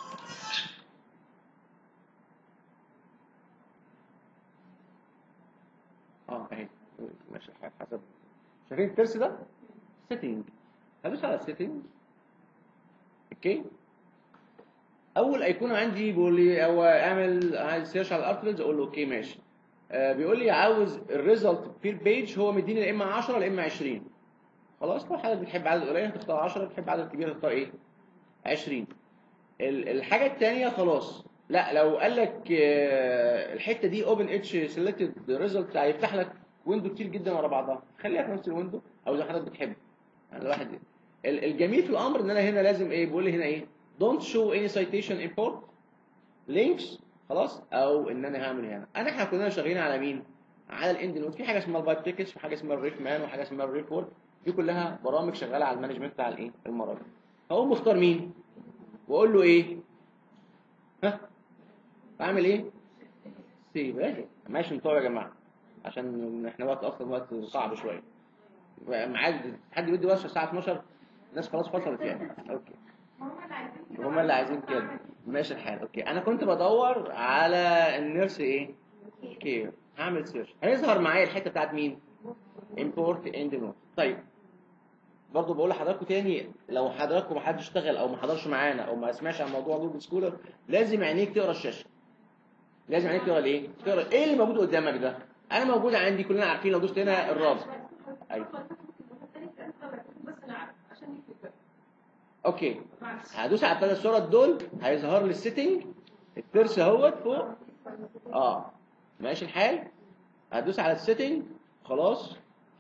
S1: اه اهي ماشي حسب شايفين الترس ده سيتنج هدوس على السيتنج اوكي اول ايقونه عندي بيقول لي هو اعمل عايز سيرش على الارتكلز اقول له اوكي ماشي آه بيقول لي عاوز الريزلت في البيج هو مديني يا اما 10 يا اما 20 خلاص لو حضرتك بتحب عدد قليل هتختار 10 بتحب عدد كبير هتختار ايه 20 ال- الحاجه الثانيه خلاص لا لو قال لك آه، الحته دي اوبن اتش سيلكتد ريزلت هيفتح لك ويندو كتير جدا ورا بعضها خليها في نفس الويندو او زي حضرتك بتحب يعني الواحد ال- الجميل في الامر ان انا هنا لازم ايه بيقول لي هنا ايه don't show any citation import links خلاص او ان انا هعمل هنا انا احنا كلنا شغالين على مين على الاند نوت في حاجه اسمها البايب تيكتس وحاجه اسمها الريف مان وحاجه اسمها الريبورت دي كلها برامج شغاله على المانجمنت بتاع الايه المراجع هقوم مختار مين واقول له ايه ها بعمل ايه سيب ماشي ماشي انتوا يا جماعه عشان احنا وقت اصلا وقت صعب شويه ميعاد حد بيدي ورشه الساعه 12 الناس خلاص فصلت يعني اوكي
S3: هم اللي عايزين كده
S1: هم اللي عايزين كده ماشي الحال اوكي انا كنت بدور على النيرس ايه كير هعمل سيرش هيظهر معايا الحته بتاعت مين امبورت اند نوت طيب برضه بقول لحضراتكم تاني لو حضراتكم ما حدش اشتغل او ما حضرش معانا او ما سمعش عن موضوع جوجل سكولر لازم عينيك تقرا الشاشه لازم عينيك تقرا الايه تقرا ايه اللي موجود قدامك ده انا موجود عندي كلنا عارفين لو دوست هنا الرابط ايوه
S2: بس انا عارف عشان يكتب
S1: اوكي
S2: معلش
S1: هدوس على الثلاث صورات دول هيظهر لي السيتنج الترس اهوت فوق اه ماشي الحال هدوس على السيتنج خلاص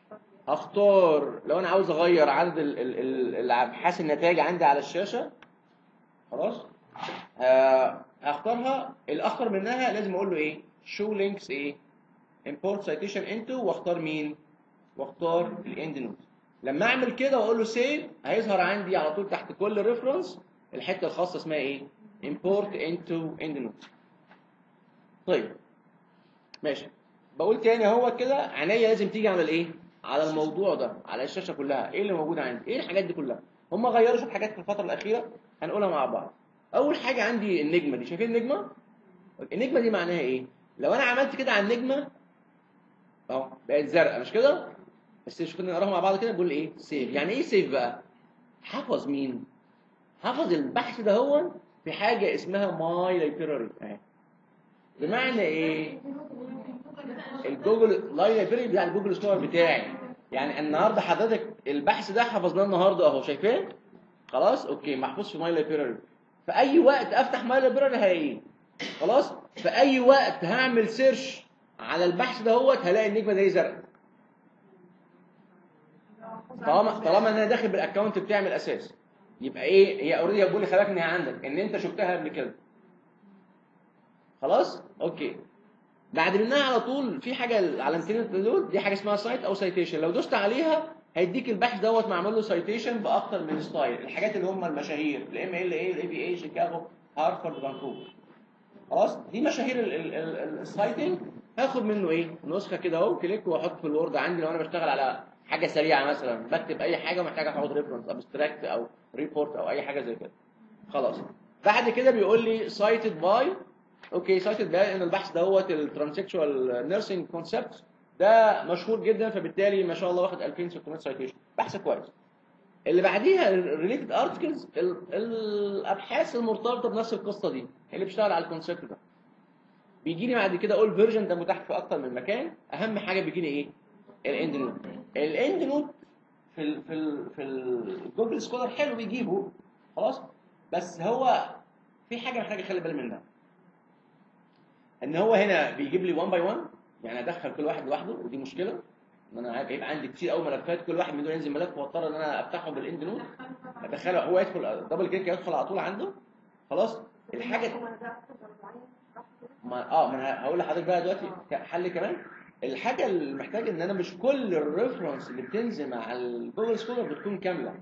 S1: هختار لو انا عاوز اغير عدد ال- ال- ال- الابحاث النتائج عندي على الشاشه خلاص آه، هختارها الاخطر منها لازم اقول له ايه شو لينكس ايه import citation into واختار مين واختار الاند نوت لما اعمل كده واقول له سيف هيظهر عندي على طول تحت كل ريفرنس الحته الخاصه اسمها ايه import into end note طيب ماشي بقول تاني هو كده عينيا لازم تيجي على الايه على الموضوع ده على الشاشه كلها ايه اللي موجود عندي ايه الحاجات دي كلها هم غيروا شويه حاجات في الفتره الاخيره هنقولها مع بعض اول حاجه عندي النجمه دي شايفين النجمه النجمه دي معناها ايه لو انا عملت كده على النجمه اهو بقت زرقاء مش كده بس شوف نقراها مع بعض كده بيقول ايه سيف يعني ايه سيف بقى حفظ مين حفظ البحث ده هو في حاجه اسمها ماي لايبراري اهي بمعنى ايه الجوجل لايبراري بتاع الجوجل ستور بتاعي يعني النهارده حضرتك البحث ده حفظناه النهارده اهو شايفين خلاص اوكي محفوظ في ماي لايبراري في اي وقت افتح ماي لايبراري هلاقيه خلاص في اي وقت هعمل سيرش على البحث ده هو هلاقي النجمه دي زرقاء طالما طالما ان انا داخل بالاكونت بتاعي من الاساس يبقى ايه هي اوريدي بقول لي خلي بالك ان هي عندك ان انت شفتها قبل كده خلاص اوكي بعد منها على طول في حاجه العلامتين دول دي حاجه اسمها سايت او سايتيشن لو دوست عليها هيديك البحث دوت معمول له سايتيشن باكتر من ستايل الحاجات اللي هم المشاهير الام ال اي الاي بي اي شيكاغو هارفارد فانكوفر خلاص دي مشاهير ال- ال- ال- السايتنج هاخد منه ايه نسخه كده اهو كليك واحط في الوورد عندي لو انا بشتغل على حاجه سريعه مثلا بكتب اي حاجه محتاج احط ريفرنس ابستراكت او ريبورت او اي حاجه زي كده خلاص بعد كده بيقول لي سايتد باي اوكي سايتد باي ان البحث دوت الترانسكشوال نيرسينج كونسبت ده مشهور جدا فبالتالي ما شاء الله واخد 2600 سايتيشن بحث كويس اللي بعديها الريليتد ارتكلز الابحاث المرتبطه بنفس القصه دي اللي بتشتغل على الكونسبت ده بيجي لي بعد كده اول فيرجن ده متاح في اكتر من مكان اهم حاجه بيجي لي ايه الاند نوت الاند نوت في ال في ال في الجوجل سكولر حلو بيجيبه خلاص بس هو في حاجه محتاج اخلي بالي منها ان هو هنا بيجيب لي 1 باي 1 يعني ادخل كل واحد لوحده ودي مشكله ان انا هيبقى عندي كتير قوي ملفات كل واحد من دول ينزل ملف واضطر ان انا افتحه بالاند نوت ادخله هو يدخل دبل كليك يدخل على طول عنده خلاص الحاجه ما اه ما انا هقول لحضرتك بقى دلوقتي حل كمان الحاجه اللي محتاج ان انا مش كل الريفرنس اللي بتنزل مع الجوجل سكولر بتكون كامله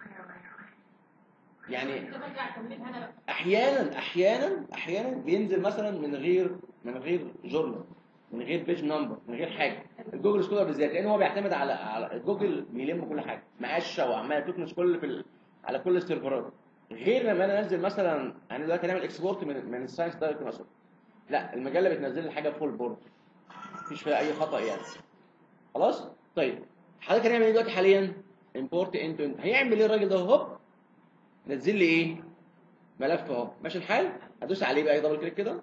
S1: يعني
S2: برجع اكملها انا بقى
S1: احيانا احيانا احيانا بينزل مثلا من غير من غير جورنال من غير بيج نمبر من غير حاجه الجوجل سكولر بالذات لان هو بيعتمد على على جوجل بيلم كل حاجه مقشه وعمال تكنس كل في ال... على كل السيرفرات غير لما انا انزل مثلا انا دلوقتي هنعمل اكسبورت من من الساينس دايركت مثلا لا المجله بتنزل لي حاجه فول بورد مفيش فيها اي خطا يعني خلاص طيب حضرتك هنعمل ايه دلوقتي حاليا امبورت انت انت هيعمل ايه الراجل ده هوب نزل لي ايه ملف اهو ماشي الحال هدوس عليه بقى دبل كليك كده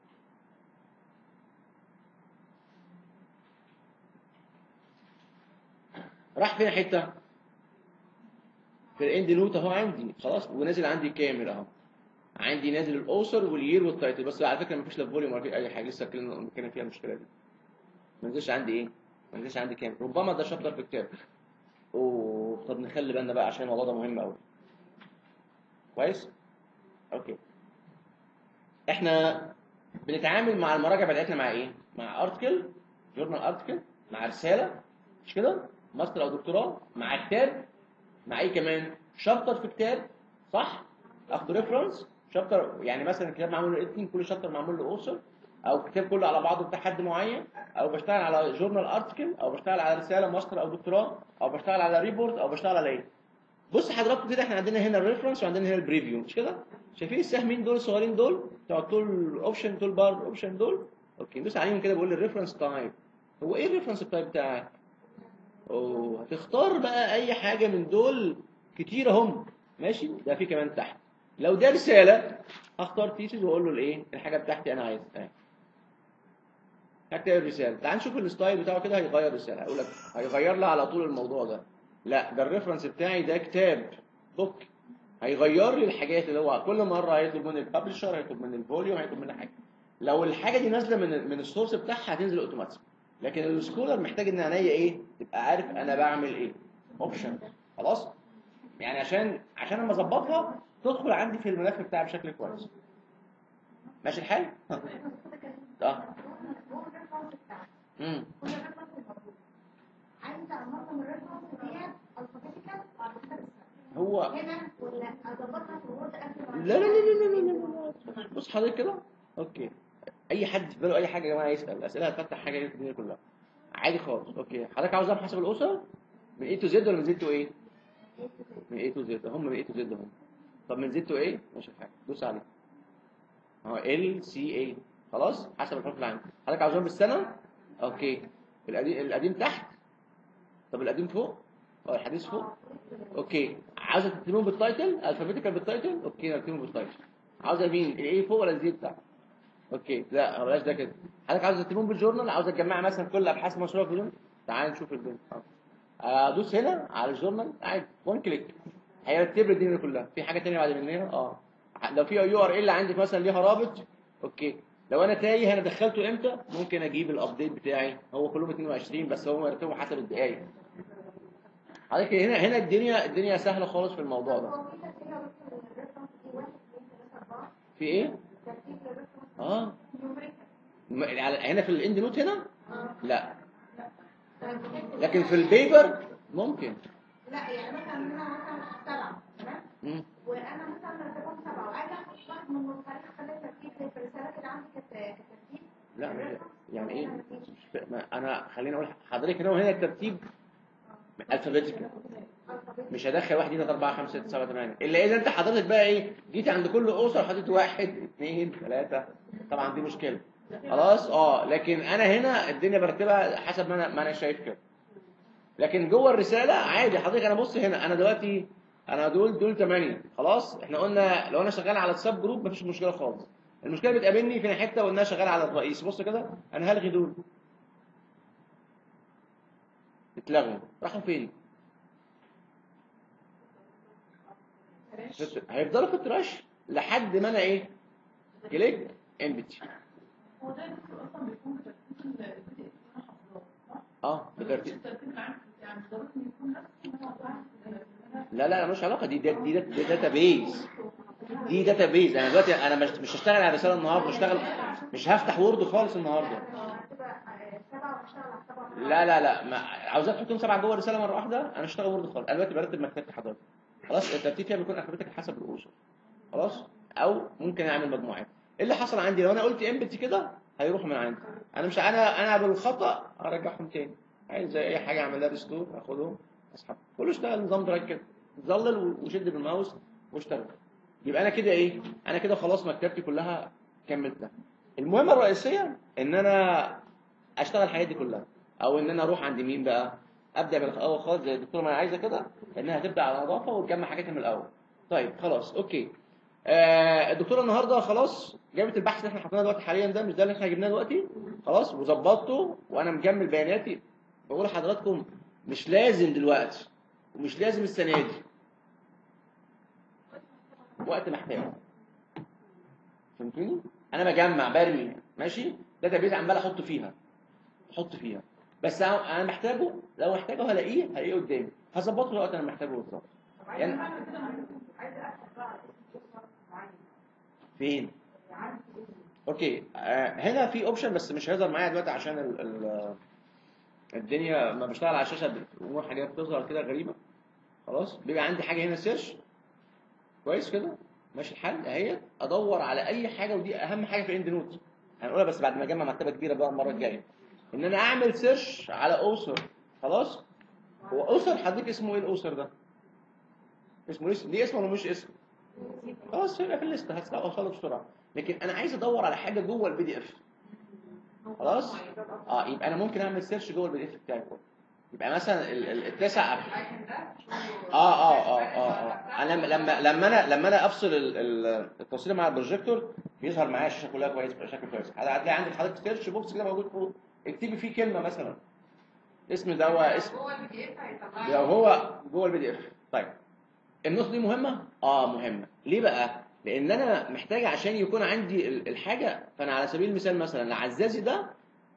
S1: راح فين حته في الاند نوت اهو عندي خلاص ونازل عندي كامل اهو عندي نازل الاوسر واليير والتايتل بس على فكره مفيش لا فوليوم ولا في اي حاجه لسه اتكلمنا بنتكلم فيها المشكله دي ما نزلش عندي ايه ما نزلش عندي كامل ربما ده شابتر في كتاب اوه طب نخلي بالنا بقى عشان الموضوع ده مهم قوي كويس اوكي احنا بنتعامل مع المراجع بتاعتنا مع ايه مع ارتكل جورنال ارتكل مع رساله مش كده ماستر او دكتوراه مع كتاب مع ايه كمان شابتر في كتاب صح اخد ريفرنس شابتر يعني مثلا كتاب معمول له اديتنج كل شابتر معمول له اوثر او كتاب كله على بعضه بتاع حد معين او بشتغل على جورنال ارتكل او بشتغل على رساله ماستر او دكتوراه او بشتغل على ريبورت او بشتغل على ايه بص حضراتكم كده احنا عندنا هنا الريفرنس وعندنا هنا البريفيو مش كده شايفين السهمين دول الصغيرين دول بتوع طول اوبشن طول بار اوبشن دول اوكي ندوس عليهم كده بقول لي الريفرنس تايب هو ايه الريفرنس تايب بتاعك اوه هتختار بقى اي حاجه من دول كتير هم ماشي ده في كمان تحت لو ده رساله هختار تيسز واقول له الايه الحاجه بتاعتي انا عايزها اهي هكتب الرساله تعال نشوف الستايل بتاعه كده هيغير الرساله هيقول لك هيغير لها على طول الموضوع ده لا ده الريفرنس بتاعي ده كتاب بوك هيغير لي الحاجات اللي هو كل مره هيطلب من الببلشر هيطلب من الفوليوم هيطلب من حاجه لو الحاجه دي نازله من من السورس بتاعها هتنزل اوتوماتيك لكن السكولر محتاج ان عينيا ايه تبقى عارف انا بعمل ايه اوبشن خلاص يعني عشان عشان لما اظبطها تدخل عندي في الملف بتاعي بشكل كويس ماشي الحال اه
S3: هو الريفرنس بتاعك
S1: امم
S3: هو الريفرنس المطلوب عايزه انظم الريفرنس ديت الفابيتيكال على حسب السنه
S1: هو
S3: هنا ولا اظبطها في الوورد قبل ما
S1: لا لا لا لا لا لا لا بص حضرتك كده اوكي اي حد في باله اي حاجه يا جماعه يسال الاسئله هتفتح حاجه في الدنيا كلها عادي خالص اوكي حضرتك عاوز حسب الاسره من اي تو زد ولا من زد تو ايه من اي تو زد هم من اي تو زد هم طب من زد تو ايه مش حاجه دوس عليه اهو ال سي اي خلاص حسب الحروف اللي عندك حضرتك عاوزهم بالسنه اوكي القديم القديم تحت طب القديم فوق اه الحديث فوق اوكي عاوزه تكتبهم بالتايتل الفابيتيكال بالتايتل اوكي نكتبهم بالتايتل عاوزه مين الايه فوق ولا الزي بتاعك اوكي لا بلاش ده كده حضرتك عاوزه تكتبهم بالجورنال عاوزه تجمع مثلا كل ابحاث مشروع في الجورنال تعال نشوف الدنيا ادوس هنا على الجورنال عادي وان كليك هيرتب لي الدنيا كلها في حاجه ثانيه بعد من هنا اه لو في يو ار ال عندك مثلا ليها رابط اوكي لو انا تايه انا دخلته امتى ممكن اجيب الابديت بتاعي هو كلهم 22 بس هو مرتبه حسب الدقايق حضرتك هنا هنا الدنيا الدنيا سهله خالص في الموضوع ده
S3: هو في ترتيب الريفرنس دي 1 2 3 4
S1: في ايه
S3: ترتيب الريفرنس
S1: اه
S3: نيومريكال
S1: م- على- هنا في الاند نوت هنا
S3: اه
S1: لا
S3: لكن
S1: لكن في البيبر ممكن
S3: لا يعني مثلا انا مثلا سبعه تمام
S1: مم.
S3: وانا مثلا مرتبهم سبعه وعايزه اخد واحد من الخارج اخلي ترتيب زي في الرساله كده عندي كت- كترتيب
S1: لا مش- يعني ايه مش ف- ما انا خليني اقول حضرتك هنا وهنا الترتيب الفابيتيكال مش هدخل واحد اثنين اربعه خمسه سته سبعه ثمانيه الا اذا انت حضرتك بقى ايه جيت عند كل اسره حطيت واحد اثنين ثلاثه طبعا دي مشكله خلاص اه لكن انا هنا الدنيا برتبها حسب ما انا ما انا شايف كده لكن جوه الرساله عادي حضرتك انا بص هنا انا دلوقتي انا دول دول 8 خلاص احنا قلنا لو انا شغال على السب جروب مفيش مشكله خالص المشكله بتقابلني في حته وان انا شغال على الرئيس بص كده انا هلغي دول اتلغوا راحوا فين في- هيفضلوا في التراش لحد ما انا ايه كليك امبتي
S4: هو ده دكتور اصلا بيكون بترتيب البي دي اف انا حافظاه صح؟
S1: اه
S4: مش
S1: بترتيب
S4: الترتيب اللي عندي يعني مش ضروري إن يكون نفس ما هو واحد
S1: لا لا مش علاقه دي دي, دي, دي داتا بيز دي داتا بيز انا دلوقتي انا مش مش هشتغل على رساله النهارده هشتغل مش هفتح وورد خالص النهارده
S3: هتبقى سبعه واشتغل على سبعه
S1: لا لا لا ما عاوزاك تحطهم سبعه جوه الرساله مره واحده انا اشتغل وورد خالص انا دلوقتي برتب مكتبتي حضرتك خلاص الترتيب فيها بيكون الفابيتك حسب الاسر خلاص او ممكن اعمل مجموعات إيه اللي حصل عندي لو انا قلت امبتي كده هيروحوا من عندي انا مش انا انا بالخطا ارجعهم تاني عايز زي اي حاجه اعمل لها ريستور اخدهم اسحب كله اشتغل نظام دراج كده ظلل وشد بالماوس واشتغل يبقى انا كده ايه انا كده خلاص مكتبتي كلها كملتها المهمه الرئيسيه ان انا اشتغل الحاجات دي كلها او ان انا اروح عند مين بقى ابدا من الاول خالص زي الدكتوره ما انا عايزه كده انها تبدا على نظافه وتجمع حاجاتها من الاول طيب خلاص اوكي آه الدكتوره النهارده خلاص جابت البحث اللي احنا حاطينه دلوقتي حاليا ده مش ده اللي احنا جبناه دلوقتي خلاص وظبطته وانا مجمل بياناتي بقول لحضراتكم مش لازم دلوقتي ومش لازم السنه دي وقت محتاجه فهمتوني انا بجمع برمي ماشي داتا بيز عمال احط فيها احط فيها بس انا أنا محتاجه لو محتاجه هلاقيه هلاقيه قدامي هظبطه الوقت انا محتاجه بالظبط يعني فين اوكي آه هنا في اوبشن بس مش هيظهر معايا دلوقتي عشان ال ال الدنيا ما بشتغل على الشاشه بتقوم حاجات بتظهر كده غريبه خلاص بيبقى عندي حاجه هنا سيرش كويس كده ماشي الحل اهي ادور على اي حاجه ودي اهم حاجه في الاند نوت هنقولها بس بعد ما اجمع مكتبه كبيره بقى المره الجايه ان انا اعمل سيرش على اوسر خلاص هو اوسر حضرتك اسمه ايه الاوسر ده اسمه ليه ليه اسمه ولا مش اسم خلاص يبقى في الليست هوصله بسرعه لكن انا عايز ادور على حاجه جوه البي دي اف خلاص اه يبقى انا ممكن اعمل سيرش جوه البي دي اف بتاعي كله يبقى مثلا ال- ال- التاسع اه اه اه اه اه انا لما لما انا لما انا افصل ال- ال- التوصيله مع البروجيكتور بيظهر معايا الشاشه كلها كويس بشكل كويس هتلاقي عندك حضرتك سيرش بوكس كده موجود فوق اكتبي فيه كلمه مثلا اسم دواء اسم
S4: هو البي دي اف هيطلع
S1: لو هو جوه البي دي اف طيب النقطه دي مهمه اه مهمه ليه بقى لان انا محتاج عشان يكون عندي ال- الحاجه فانا على سبيل المثال مثلا العزازي ده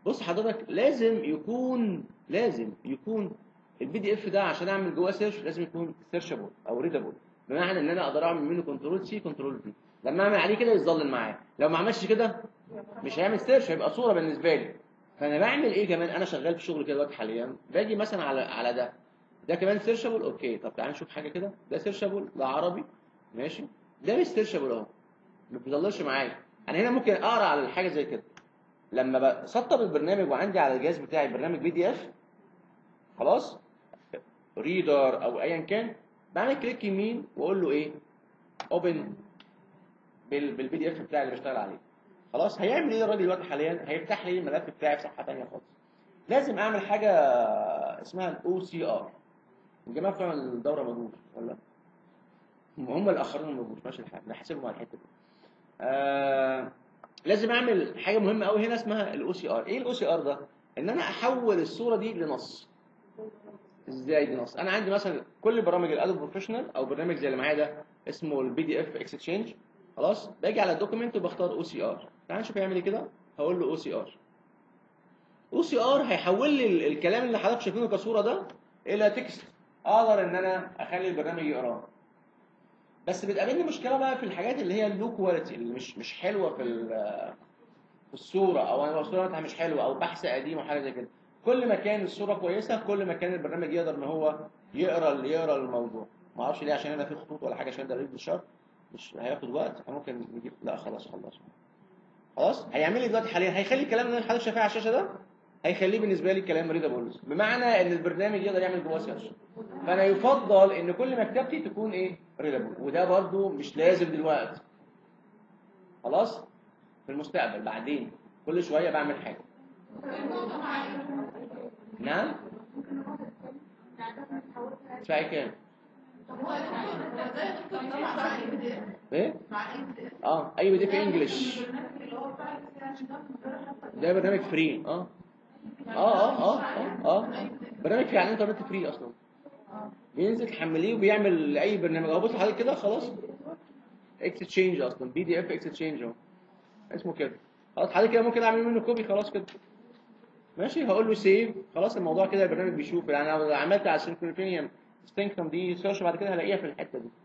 S1: بص حضرتك لازم يكون لازم يكون البي دي اف ده عشان اعمل جواه سيرش لازم يكون سيرشابل او ريدابل بمعنى ان انا اقدر اعمل منه كنترول سي كنترول في لما اعمل عليه كده يتظلل معايا لو ما عملش كده مش هيعمل سيرش هيبقى صوره بالنسبه لي فانا بعمل ايه كمان انا شغال في شغل كده دلوقتي حاليا باجي مثلا على على ده ده كمان سيرشابل اوكي طب تعالى نشوف حاجه كده ده سيرشابل ده عربي ماشي ده مش سيرشابل اهو ما بيظللش معايا انا هنا ممكن اقرا على الحاجه زي كده لما بسطب البرنامج وعندي على الجهاز بتاعي برنامج بي دي اف خلاص ريدر او ايا كان بعمل كليك يمين واقول له ايه اوبن بالبي دي اف بتاعي اللي بشتغل عليه خلاص هيعمل ايه الراجل دلوقتي حاليا هيفتح لي الملف بتاعي في صفحه ثانيه خالص لازم اعمل حاجه اسمها الاو سي ار الجماعه بتوع الدوره ما جوش ولا هم الاخرين ما جوش ماشي الحال نحسبهم على الحته دي آه لازم اعمل حاجه مهمه قوي هنا اسمها الاو سي ار ايه الاو سي ار ده ان انا احول الصوره دي لنص ازاي دي نص انا عندي مثلا كل برامج الادوب بروفيشنال او برنامج زي اللي معايا ده اسمه البي دي اف اكستشينج خلاص باجي على الدوكيمنت وبختار او سي ار تعال نشوف هيعمل ايه كده هقول له او سي ار او سي ار هيحول لي ال- الكلام اللي حضرتك شايفينه كصوره ده الى تكست اقدر ان انا اخلي البرنامج يقراه بس بتقابلني مشكله بقى في الحاجات اللي هي اللو كواليتي اللي مش مش حلوه في ال- في الصوره او انا الصوره بتاعها مش حلوه او بحث قديم او حاجه زي كده كل ما كان الصوره كويسه كل ما كان البرنامج يقدر ان هو يقرا يقرا الموضوع ما اعرفش ليه عشان انا في خطوط ولا حاجه عشان ده ريد شارت مش هياخد وقت احنا ممكن نجيب لا خلاص خلاص خلاص هيعمل لي دلوقتي حاليا هيخلي الكلام اللي حضرتك شايفاه على الشاشه ده هيخليه بالنسبه لي كلام ريدابل بمعنى ان البرنامج يقدر يعمل جواه سيرش فانا يفضل ان كل مكتبتي تكون ايه ريدابل وده برضو مش لازم دلوقتي خلاص في المستقبل بعدين كل شويه بعمل حاجه نعم تدفعي كام ايه اه اي بي دي في انجلش ده برنامج فري اه اه اه اه اه, آه. برنامج فيه على الانترنت فري اصلا بينزل تحمليه وبيعمل اي برنامج اهو بص حضرتك كده خلاص اكستشينج اصلا بي دي اف اكستشينج اهو اسمه كده خلاص حضرتك كده ممكن اعمل منه كوبي خلاص كده ماشي هقول له سيف خلاص الموضوع كده البرنامج بيشوف يعني انا لو عملت على السينكرونيفينيوم ستينكتوم دي سيرش بعد كده هلاقيها في الحته دي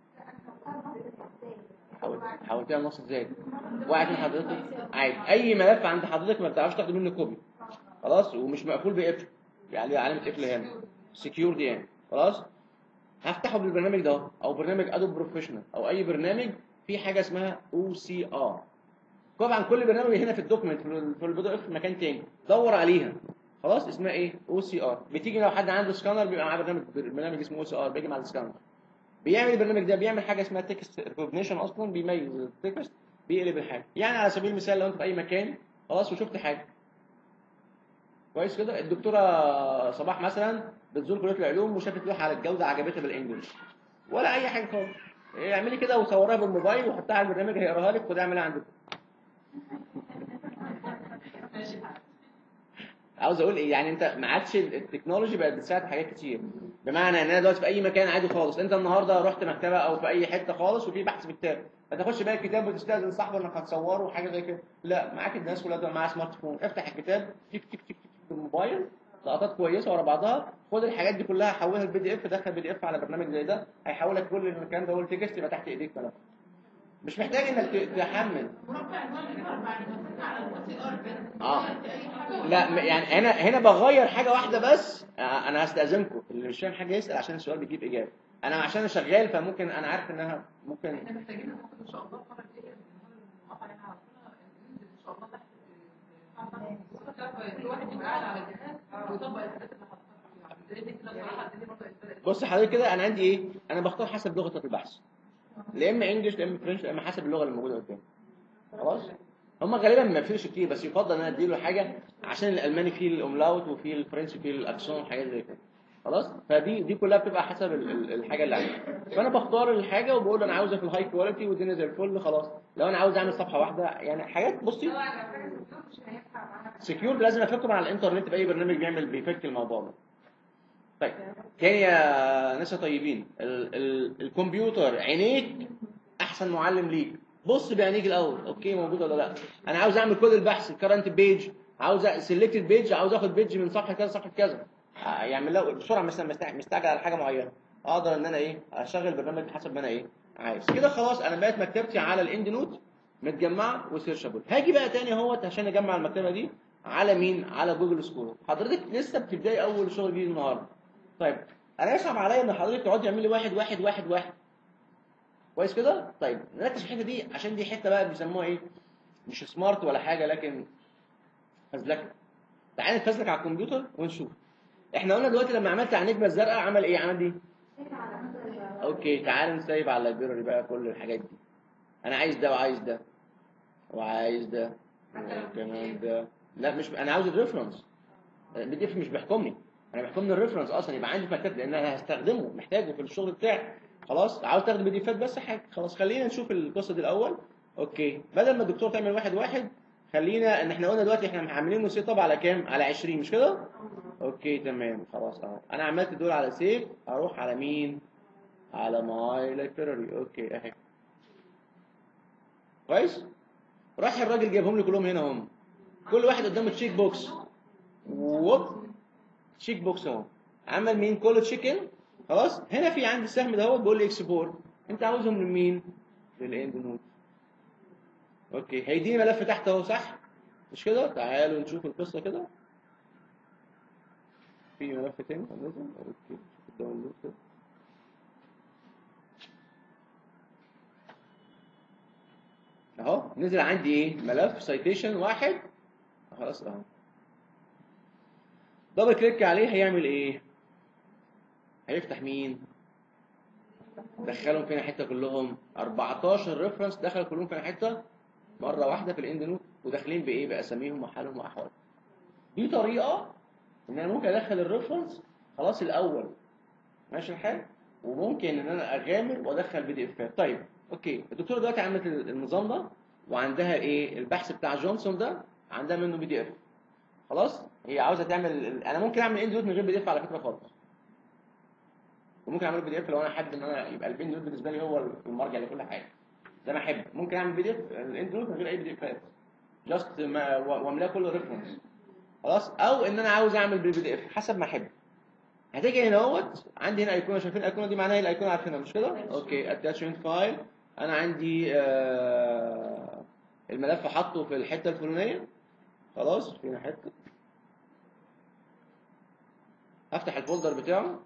S1: حاول حاولت تعمل نص ازاي واحد من حضرتك عادي اي ملف عند حضرتك ما بتعرفش تاخد منه كوبي خلاص ومش مقفول بقفل يعني علامه قفل هنا سكيور دي يعني خلاص هفتحه بالبرنامج ده او برنامج ادوب بروفيشنال او اي برنامج فيه حاجه اسمها او سي ار طبعا كل برنامج هنا في الدوكيمنت في ال- في البي دي اف في مكان تاني دور عليها خلاص اسمها ايه او سي ار بتيجي لو حد عنده سكانر بيبقى معاه برنامج برنامج اسمه او سي ار بيجي مع السكانر بيعمل البرنامج ده بيعمل حاجه اسمها تكست ريكوجنيشن اصلا بيميز التكست بيقلب الحاجه يعني على سبيل المثال لو انت في اي مكان خلاص وشفت حاجه كويس كده الدكتوره صباح مثلا بتزور كليه العلوم وشافت لوحه على الجوده عجبتها بالانجلش ولا اي حاجه خالص إيه، اعملي كده وصورها بالموبايل وحطها على البرنامج هيقراها لك خدها اعملها عندك عاوز اقول ايه يعني انت ما عادش التكنولوجي بقت بتساعد في حاجات كتير بمعنى ان انا دلوقتي في اي مكان عادي خالص انت النهارده رحت مكتبه او في اي حته خالص وفي بحث في كتاب هتخش بقى الكتاب وتستاذن صاحبه انك هتصوره وحاجه زي كده لا معاك الناس كلها دلوقتي معاها سمارت فون افتح الكتاب تك تك تك تك بالموبايل لقطات كويسه ورا بعضها خد الحاجات دي كلها حولها البي دي اف دخل بي دي اف على برنامج زي ده هيحولك كل الكلام ده هو التكست يبقى تحت ايديك ملف مش محتاج انك ت- تحمل اه لا م- يعني هنا هنا بغير حاجه واحده بس آه، انا هستاذنكم اللي مش فاهم حاجه يسال عشان السؤال بيجيب اجابه انا عشان أنا شغال فممكن انا عارف انها ممكن
S4: احنا محتاجين ناخد ان شاء الله المره الجايه نقف عليها على طول ننزل ان شاء الله تحت كل واحد يبقى قاعد على الجهاز ويطبق الحاجات اللي حضرتك فيها لان كده بصراحه الدنيا برضه اتبدأت.
S1: بص حضرتك كده انا عندي ايه انا بختار حسب لغه البحث لا اما انجلش لا اما فرنش لا اما حسب اللغه اللي موجوده قدامي خلاص هم غالبا ما بيفرقش كتير بس يفضل ان انا اديله حاجه عشان الالماني فيه الاملاوت وفيه الفرنسي فيه الاكسون وحاجات زي كده خلاص فدي دي كلها بتبقى حسب ال- ال- الحاجه اللي عندي فانا بختار الحاجه وبقول انا عاوزها في الهاي كواليتي والدنيا زي الفل خلاص لو انا عاوز اعمل صفحه واحده يعني حاجات بصي سكيور لازم افكه على الانترنت باي برنامج بيعمل بيفك الموضوع ده طيب تاني يا ناس يا طيبين ال ال الكمبيوتر عينيك احسن معلم ليك بص بعينيك الاول اوكي موجود ولا لا انا عاوز اعمل كل البحث الكرنت بيج عاوز سيلكتد بيج عاوز اخد بيج من صفحه كذا صفحه كذا آه، يعمل له بسرعه مثلا مستع- مستعجل على حاجه معينه اقدر ان انا ايه اشغل برنامج حسب ما انا ايه عايز كده خلاص انا بقت مكتبتي على الاند نوت متجمعه وسيرشابل هاجي بقى تاني اهوت عشان اجمع المكتبه دي على مين على جوجل سكول حضرتك لسه بتبداي اول شغل جديد النهارده طيب انا يصعب عليا ان حضرتك تقعدي تعملي واحد واحد واحد واحد كويس كده طيب نركز في الحته دي عشان دي حته بقى بيسموها ايه مش سمارت ولا حاجه لكن فزلكه تعالى نفزلك على الكمبيوتر ونشوف احنا قلنا دلوقتي لما عملت على النجمه الزرقاء عمل ايه عمل دي اوكي تعال نسيب على اللايبراري بقى كل الحاجات دي انا عايز ده وعايز ده وعايز ده وكمان ده لا مش انا عاوز الريفرنس البي دي اف مش بيحكمني انا بيحكمني الريفرنس اصلا يبقى عندي في مكتبه لان انا هستخدمه محتاجه في الشغل بتاعي خلاص عاوز تاخد بي دي افات بس حاجه خلاص خلينا نشوف القصه دي الاول اوكي بدل ما الدكتور تعمل واحد واحد خلينا ان احنا قلنا دلوقتي احنا عاملينه سيت اب على كام على 20 مش كده اوكي تمام خلاص اهو انا عملت دول على سيف اروح على مين على ماي لايبراري اوكي اهي كويس راح الراجل جايبهم لي كلهم هنا هم كل واحد قدامه تشيك بوكس ووب تشيك بوكس اهو عمل مين كله تشيك ان خلاص هنا في عندي السهم ده هو بيقول لي اكسبورت انت عاوزهم لمين للاند نوت اوكي هيديني ملف تحت اهو صح مش كده تعالوا نشوف القصه كده في ملف تاني نزل اوكي الداونلود كده اهو نزل عندي ايه ملف سايتيشن واحد خلاص اهو دبل كليك عليه هيعمل ايه هيفتح مين دخلهم فين حته كلهم 14 ريفرنس دخل كلهم فين حته مره واحده في الاند نوت وداخلين بايه باساميهم وحالهم واحوالهم دي طريقه ان انا ممكن ادخل الريفرنس خلاص الاول ماشي الحال وممكن ان انا اغامر وادخل بي دي افات طيب اوكي الدكتوره دلوقتي عملت النظام ده وعندها ايه البحث بتاع جونسون ده عندها منه بي دي اف خلاص هي عاوزه تعمل انا ممكن اعمل اند نوت من غير بي دي اف على فكره خالص وممكن اعمل بي دي اف لو انا حابب ان انا يبقى البي نوت بالنسبه لي هو المرجع لكل حاجه زي ما احب ممكن اعمل بي دي اف الاند نوت من غير اي بي دي افات جاست واملاه كله ريفرنس خلاص او ان انا عاوز اعمل بالبي دي اف حسب ما احب هتيجي هنا اهوت عندي هنا ايقونه شايفين الايقونه دي معناها ايه الايقونه عارفينها مش كده اوكي اتاتشمنت فايل انا عندي آه الملف حاطه في الحته الفلانيه خلاص فينا حته افتح الفولدر بتاعه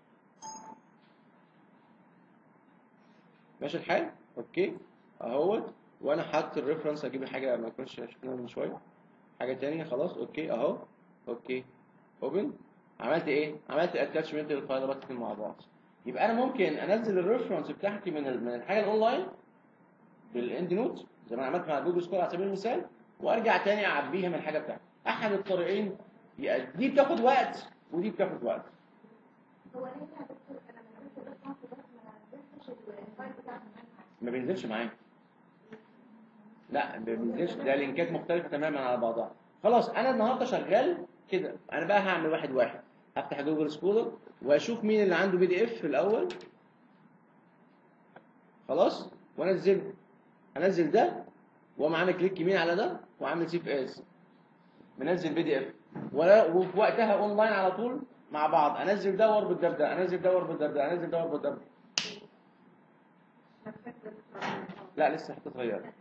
S1: ماشي الحال اوكي اهوت وانا حاطط الريفرنس اجيب حاجه ما كنتش شفناها من شويه حاجه تانية خلاص اوكي اهو اوكي اوبن عملت ايه عملت اتاتشمنت للفايلات الاثنين مع بعض يبقى انا ممكن انزل الريفرنس بتاعتي من ال- من الحاجه الاونلاين بالاند نوت زي ما عملت مع جوجل سكول على سبيل المثال وارجع تاني اعبيها من الحاجه بتاعتي احد الطريقين يبقى دي بتاخد وقت ودي بتاخد وقت
S3: هو ليه يا دكتور انا لما كنت بسمع في بس ما نزلتش الفايل بتاع المنهج
S1: ما بينزلش معايا لا ما بينزلش ده لينكات مختلفه تماما على بعضها خلاص انا النهارده شغال كده انا بقى هعمل واحد واحد هفتح جوجل سكولر واشوف مين اللي عنده بي دي اف في الاول خلاص وانزله انزل ده واقوم عامل كليك يمين على ده وعامل سيف اس منزل بي دي اف ولا وفي وقتها اونلاين على طول مع بعض انزل ده واربط ده بده انزل ده واربط ده بده انزل ده واربط ده بده لا لسه حته صغيره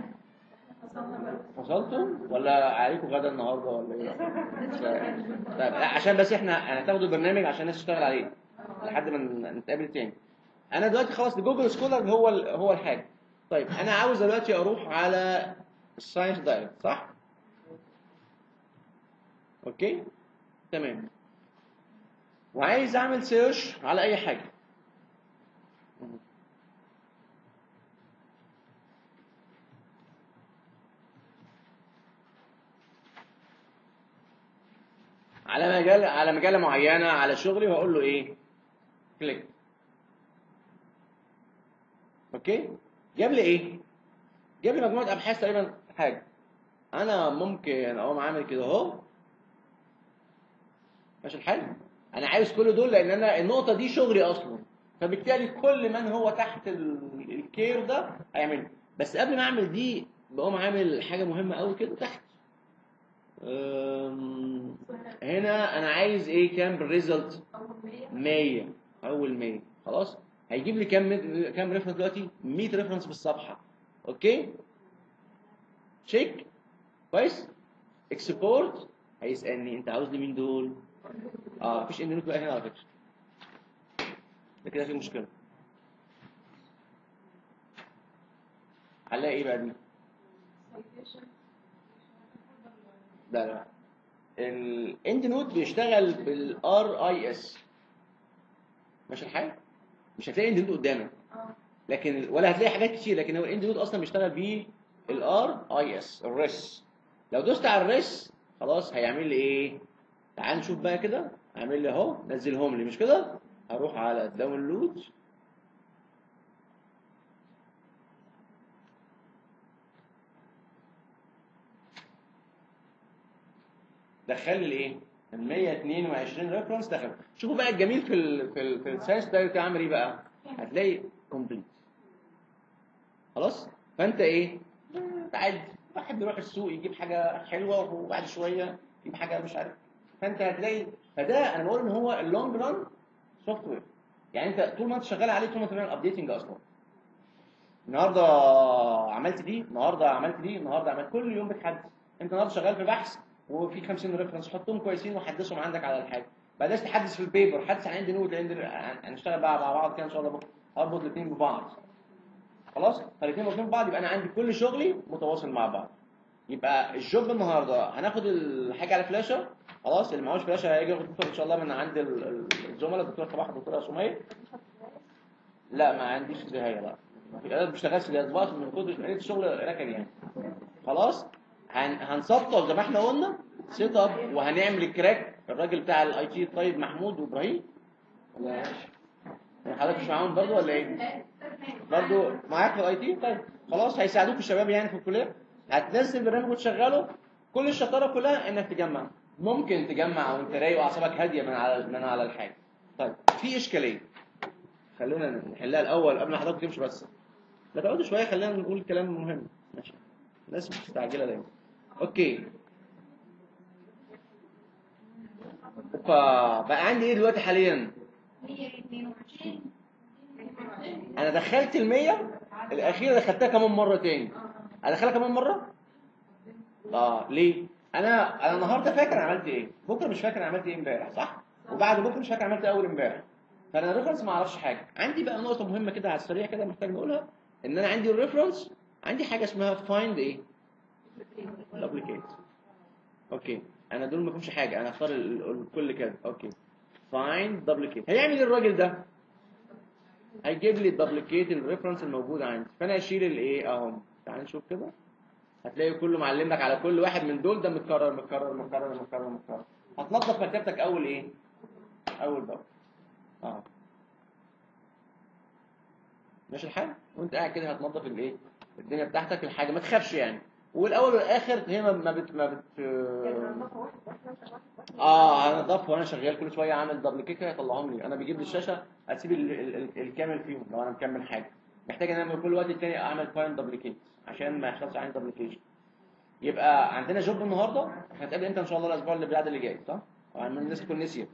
S1: وصلتوا ولا عليكم غدا النهارده ولا ايه؟ طيب لا عشان بس احنا هتاخدوا البرنامج عشان الناس تشتغل عليه لحد ما ن- نتقابل تاني. انا دلوقتي خلاص جوجل سكولر هو ال- هو الحاجه. طيب انا عاوز دلوقتي اروح على الساينس دايركت صح؟ اوكي؟ تمام. وعايز اعمل سيرش على اي حاجه. على مجال على مجله معينه على شغلي واقول له ايه كليك اوكي جاب لي ايه جاب لي مجموعه ابحاث تقريبا حاجه انا ممكن اقوم عامل كده اهو ماشي الحال انا عايز كل دول لان انا النقطه دي شغلي اصلا فبالتالي كل من هو تحت ال- الكير ده هيعمله بس قبل ما اعمل دي بقوم عامل حاجه مهمه قوي كده تحت أم، هنا انا عايز ايه كام بالريزلت
S2: أول 100
S1: 100 اول 100 خلاص هيجيب لي كام كام ريفرنس دلوقتي 100 ريفرنس في الصفحه اوكي تشيك كويس اكسبورت هيسالني انت عاوز لي مين دول اه مفيش اند نوت بقى هنا على فكره ده كده في مشكله هنلاقي ايه بقى دي
S2: citation
S1: لا لا الاند نوت بيشتغل بالار اي اس ماشي الحال مش هتلاقي اند نوت قدامك
S2: اه
S1: لكن ولا هتلاقي حاجات كتير لكن هو الاند نوت اصلا بيشتغل بيه الار اي اس الريس لو دوست على الريس خلاص هيعمل لي ايه تعال نشوف بقى كده عامل لي اهو نزلهم لي مش كده هروح على داونلود دخل لي الايه ال 122 ريفرنس دخل شوفوا بقى الجميل في ال في ال في الساينس دايركت عامل ايه بقى هتلاقي كومبليت خلاص فانت ايه تعد واحد بيروح السوق يجيب حاجه حلوه وبعد شويه يجيب حاجه مش عارف فانت هتلاقي فده انا بقول ان هو اللونج ران سوفت وير يعني انت طول ما انت شغال عليه طول ما انت بتعمل ابديتنج اصلا النهارده عملت دي النهارده عملت دي النهارده عملت كل يوم بتحدث انت النهارده شغال في بحث وفي 50 ريفرنس حطهم كويسين وحدثهم عندك على الحاجه بلاش تحدث في البيبر حدث عن عندي نوت لان هنشتغل بقى مع بعض كده ان شاء الله بكره اربط الاثنين ببعض خلاص فالاثنين مربوطين ببعض يبقى انا عندي كل شغلي متواصل مع بعض يبقى الجوب النهارده هناخد الحاجه على فلاشه خلاص اللي معهوش فلاشه هيجي ياخد فلاشه ان شاء الله من عند ال- ال- الزملاء الدكتوره صباح والدكتوره سميه لا ما عنديش زهايه لا ما في- انا ما بشتغلش زي اصبعت من كتر قليل الشغل ركن يعني خلاص هن... هنسطب زي ما احنا قلنا سيت اب وهنعمل الكراك الراجل بتاع الاي تي طيب محمود وابراهيم ولا يعني حضرتك مش معاهم برضه ولا ايه؟ برضه معاك في الاي تي طيب خلاص هيساعدوك الشباب يعني في الكليه هتنزل برنامج وتشغله كل الشطاره كلها انك تجمع ممكن تجمع وانت رايق واعصابك هاديه من على من على الحاجه طيب في اشكاليه خلونا نحلها الاول قبل ما حضرتك تمشي بس لا تقعدوا شويه خلينا نقول كلام مهم ماشي الناس مستعجله دايما اوكي فبقى عندي ايه دلوقتي حاليا
S3: 122
S1: انا دخلت المية الاخيره دخلتها كمان مره تاني ادخلها كمان مره اه ليه انا انا النهارده فاكر أنا عملت ايه بكره مش فاكر أنا عملت ايه امبارح صح وبعد بكره مش فاكر عملت إيه اول امبارح فانا الريفرنس ما اعرفش حاجه عندي بقى نقطه مهمه كده على السريع كده محتاج نقولها ان انا عندي الريفرنس عندي حاجه اسمها فايند ايه دبليكيت اوكي انا دول ما فيهمش حاجه انا هختار ال- ال- الكل كده اوكي فايند دبليكيت هيعمل ايه الراجل ده هيجيب لي الدبليكيت الريفرنس الموجود عندي فانا اشيل الايه اهو تعال نشوف كده هتلاقي كله معلم لك على كل واحد من دول ده متكرر متكرر متكرر متكرر متكرر هتنظف مكتبتك اول ايه اول باول اه ماشي الحال وانت قاعد كده هتنظف الايه الدنيا بتاعتك الحاجه ما تخافش يعني والاول والاخر هي ما ما بت ما بت اه هنضفه وانا شغال كل شويه اعمل دبل كيك هيطلعهم لي انا بيجيب لي الشاشه اسيب ال- ال- ال- الكامل فيهم لو انا مكمل حاجه محتاج ان انا كل وقت التاني اعمل فاين دبليكيت عشان ما يحصلش عندي دبليكيشن يبقى عندنا جوب النهارده هنتقابل امتى ان شاء الله الاسبوع اللي بعد اللي جاي صح؟ طبعا الناس تكون نسيت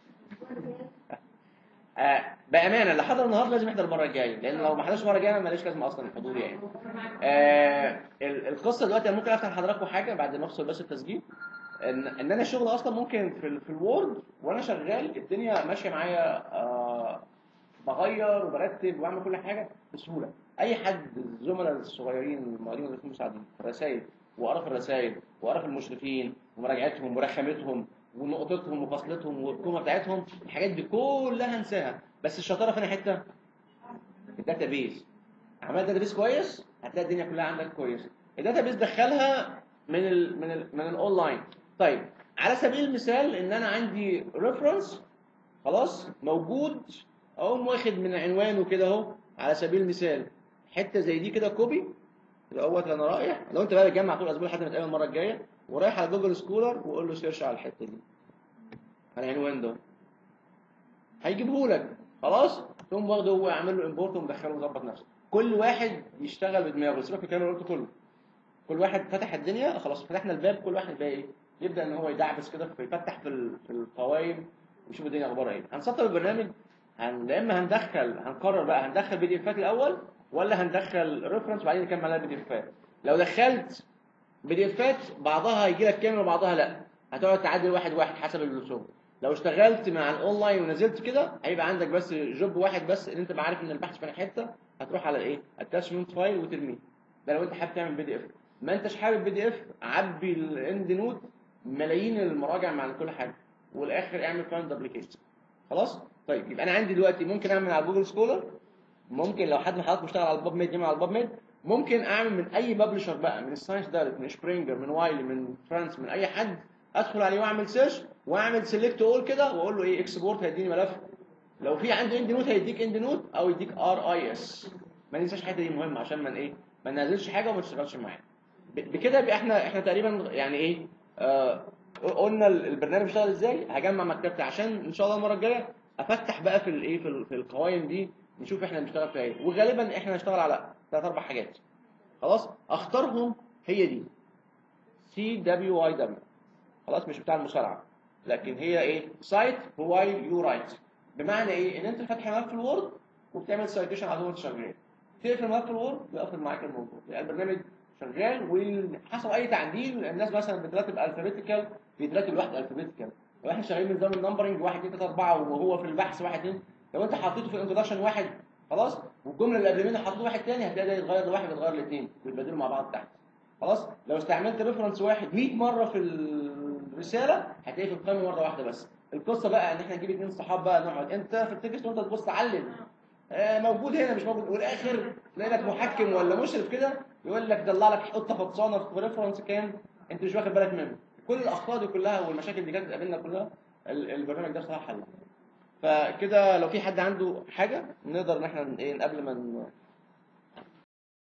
S1: آه بامانه اللي حضر النهارده لازم يحضر المره الجايه لان لو ما حضرش المره الجايه ماليش لازمه اصلا الحضور يعني آه ال- القصه دلوقتي انا ممكن افتح لحضراتكم حاجه بعد ما افصل بس التسجيل ان ان انا الشغل اصلا ممكن في ال- في الوورد وانا شغال الدنيا ماشيه معايا آه بغير وبرتب واعمل كل حاجه بسهوله اي حد الزملاء الصغيرين المعيدين والمدرسين المساعدين الرسائل وقرف الرسائل وقرف المشرفين ومراجعتهم ورخامتهم ونقطتهم وفصلتهم والقيمه بتاعتهم الحاجات دي كلها انساها بس الشطاره فين حته الداتا بيز عملت داتا بيز كويس هتلاقي الدنيا كلها عندك كويسه الداتا بيز دخلها من ال من ال من الاونلاين طيب على سبيل المثال ان انا عندي ريفرنس خلاص موجود اقوم واخد من عنوانه كده اهو على سبيل المثال حته زي دي كده كوبي الاول انا رايح لو انت بقى بتجمع طول الاسبوع لحد ما نتقابل المره الجايه ورايح على جوجل سكولر وقول له سيرش على الحته دي على العنوان ده هيجيبه لك خلاص تقوم واخده هو يعمل له امبورت ومدخله ومظبط نفسه كل واحد يشتغل بدماغه سيبك من الكلام اللي قلته كله كل واحد فتح الدنيا خلاص فتحنا الباب كل واحد بقى ايه يبدا ان هو يدعبس كده فيفتح في ال- في القوائم ويشوف الدنيا اخبارها ايه هنسطب البرنامج هن... يا اما هندخل هنقرر بقى هندخل بي دي افات الاول ولا هندخل ريفرنس وبعدين نكمل عليها بي دي افات لو دخلت بي دي افات بعضها هيجي لك كامل وبعضها لا هتقعد تعدل واحد واحد حسب اللزوم لو اشتغلت مع الاونلاين ونزلت كده هيبقى عندك بس جوب واحد بس ان انت عارف ان البحث في حته هتروح على الايه اتاشمنت فايل وترميه ده لو انت حابب تعمل بي دي اف ما انتش حابب بي دي اف عبي الاند نوت ملايين المراجع مع كل حاجه والاخر اعمل فايند ابلكيشن خلاص طيب يبقى انا عندي دلوقتي ممكن اعمل على جوجل سكولر ممكن لو حد من حضراتكم اشتغل على الباب ميد يعمل على الباب ميد ممكن اعمل من اي ببلشر بقى من الساينس دايركت من سبرينجر من وايلي من فرانس من اي حد ادخل عليه واعمل سيرش واعمل سيلكت اول كده واقول له ايه اكسبورت هيديني ملف لو في عندي اند نوت هيديك اند نوت او يديك ار اي اس ما ننساش الحته دي مهمه عشان ما ايه ما ننزلش حاجه وما تشتغلش معانا ب- بكده يبقى احنا احنا تقريبا يعني ايه آه قلنا البرنامج بيشتغل ازاي هجمع مكتبتي عشان ان شاء الله المره الجايه افتح بقى في الايه في, ال- في القوائم دي نشوف احنا بنشتغل فيها ايه وغالبا احنا هنشتغل على ثلاث اربع حاجات خلاص اختارهم هي دي سي دبليو واي دبليو خلاص مش بتاع المصارعه لكن هي ايه سايت وايل يو رايت بمعنى ايه ان انت فاتح ملف الوورد وبتعمل سايتيشن على طول شغال تقفل ملف الوورد بيقفل معاك الموضوع يبقى البرنامج شغال وحصل اي تعديل الناس مثلا بترتب الفابيتيكال بيترتب لوحده الفابيتيكال لو احنا شغالين بنظام النمبرنج 1 2 3 4 وهو في البحث 1 2 لو انت حطيته في الانترودكشن واحد خلاص والجمله اللي قبل منها حطيت واحد تاني هتلاقي ده يتغير لواحد يتغير لاثنين ويتبادلوا مع بعض تحت خلاص لو استعملت ريفرنس واحد 100 مره في الرساله هتلاقيه في القائمه مره واحده بس القصه بقى ان احنا نجيب اثنين صحاب بقى نقعد انت في التكست وانت تبص تعلم آه، موجود هنا مش موجود والاخر تلاقي لك محكم ولا مشرف كده يقول لك طلع لك قطه فطسانه في ريفرنس كام انت مش واخد بالك منه كل الاخطاء دي كلها والمشاكل دي كانت بتقابلنا كلها ال- البرنامج ده بصراحه حل فكده لو في حد عنده حاجه نقدر ان احنا ايه قبل ما ن-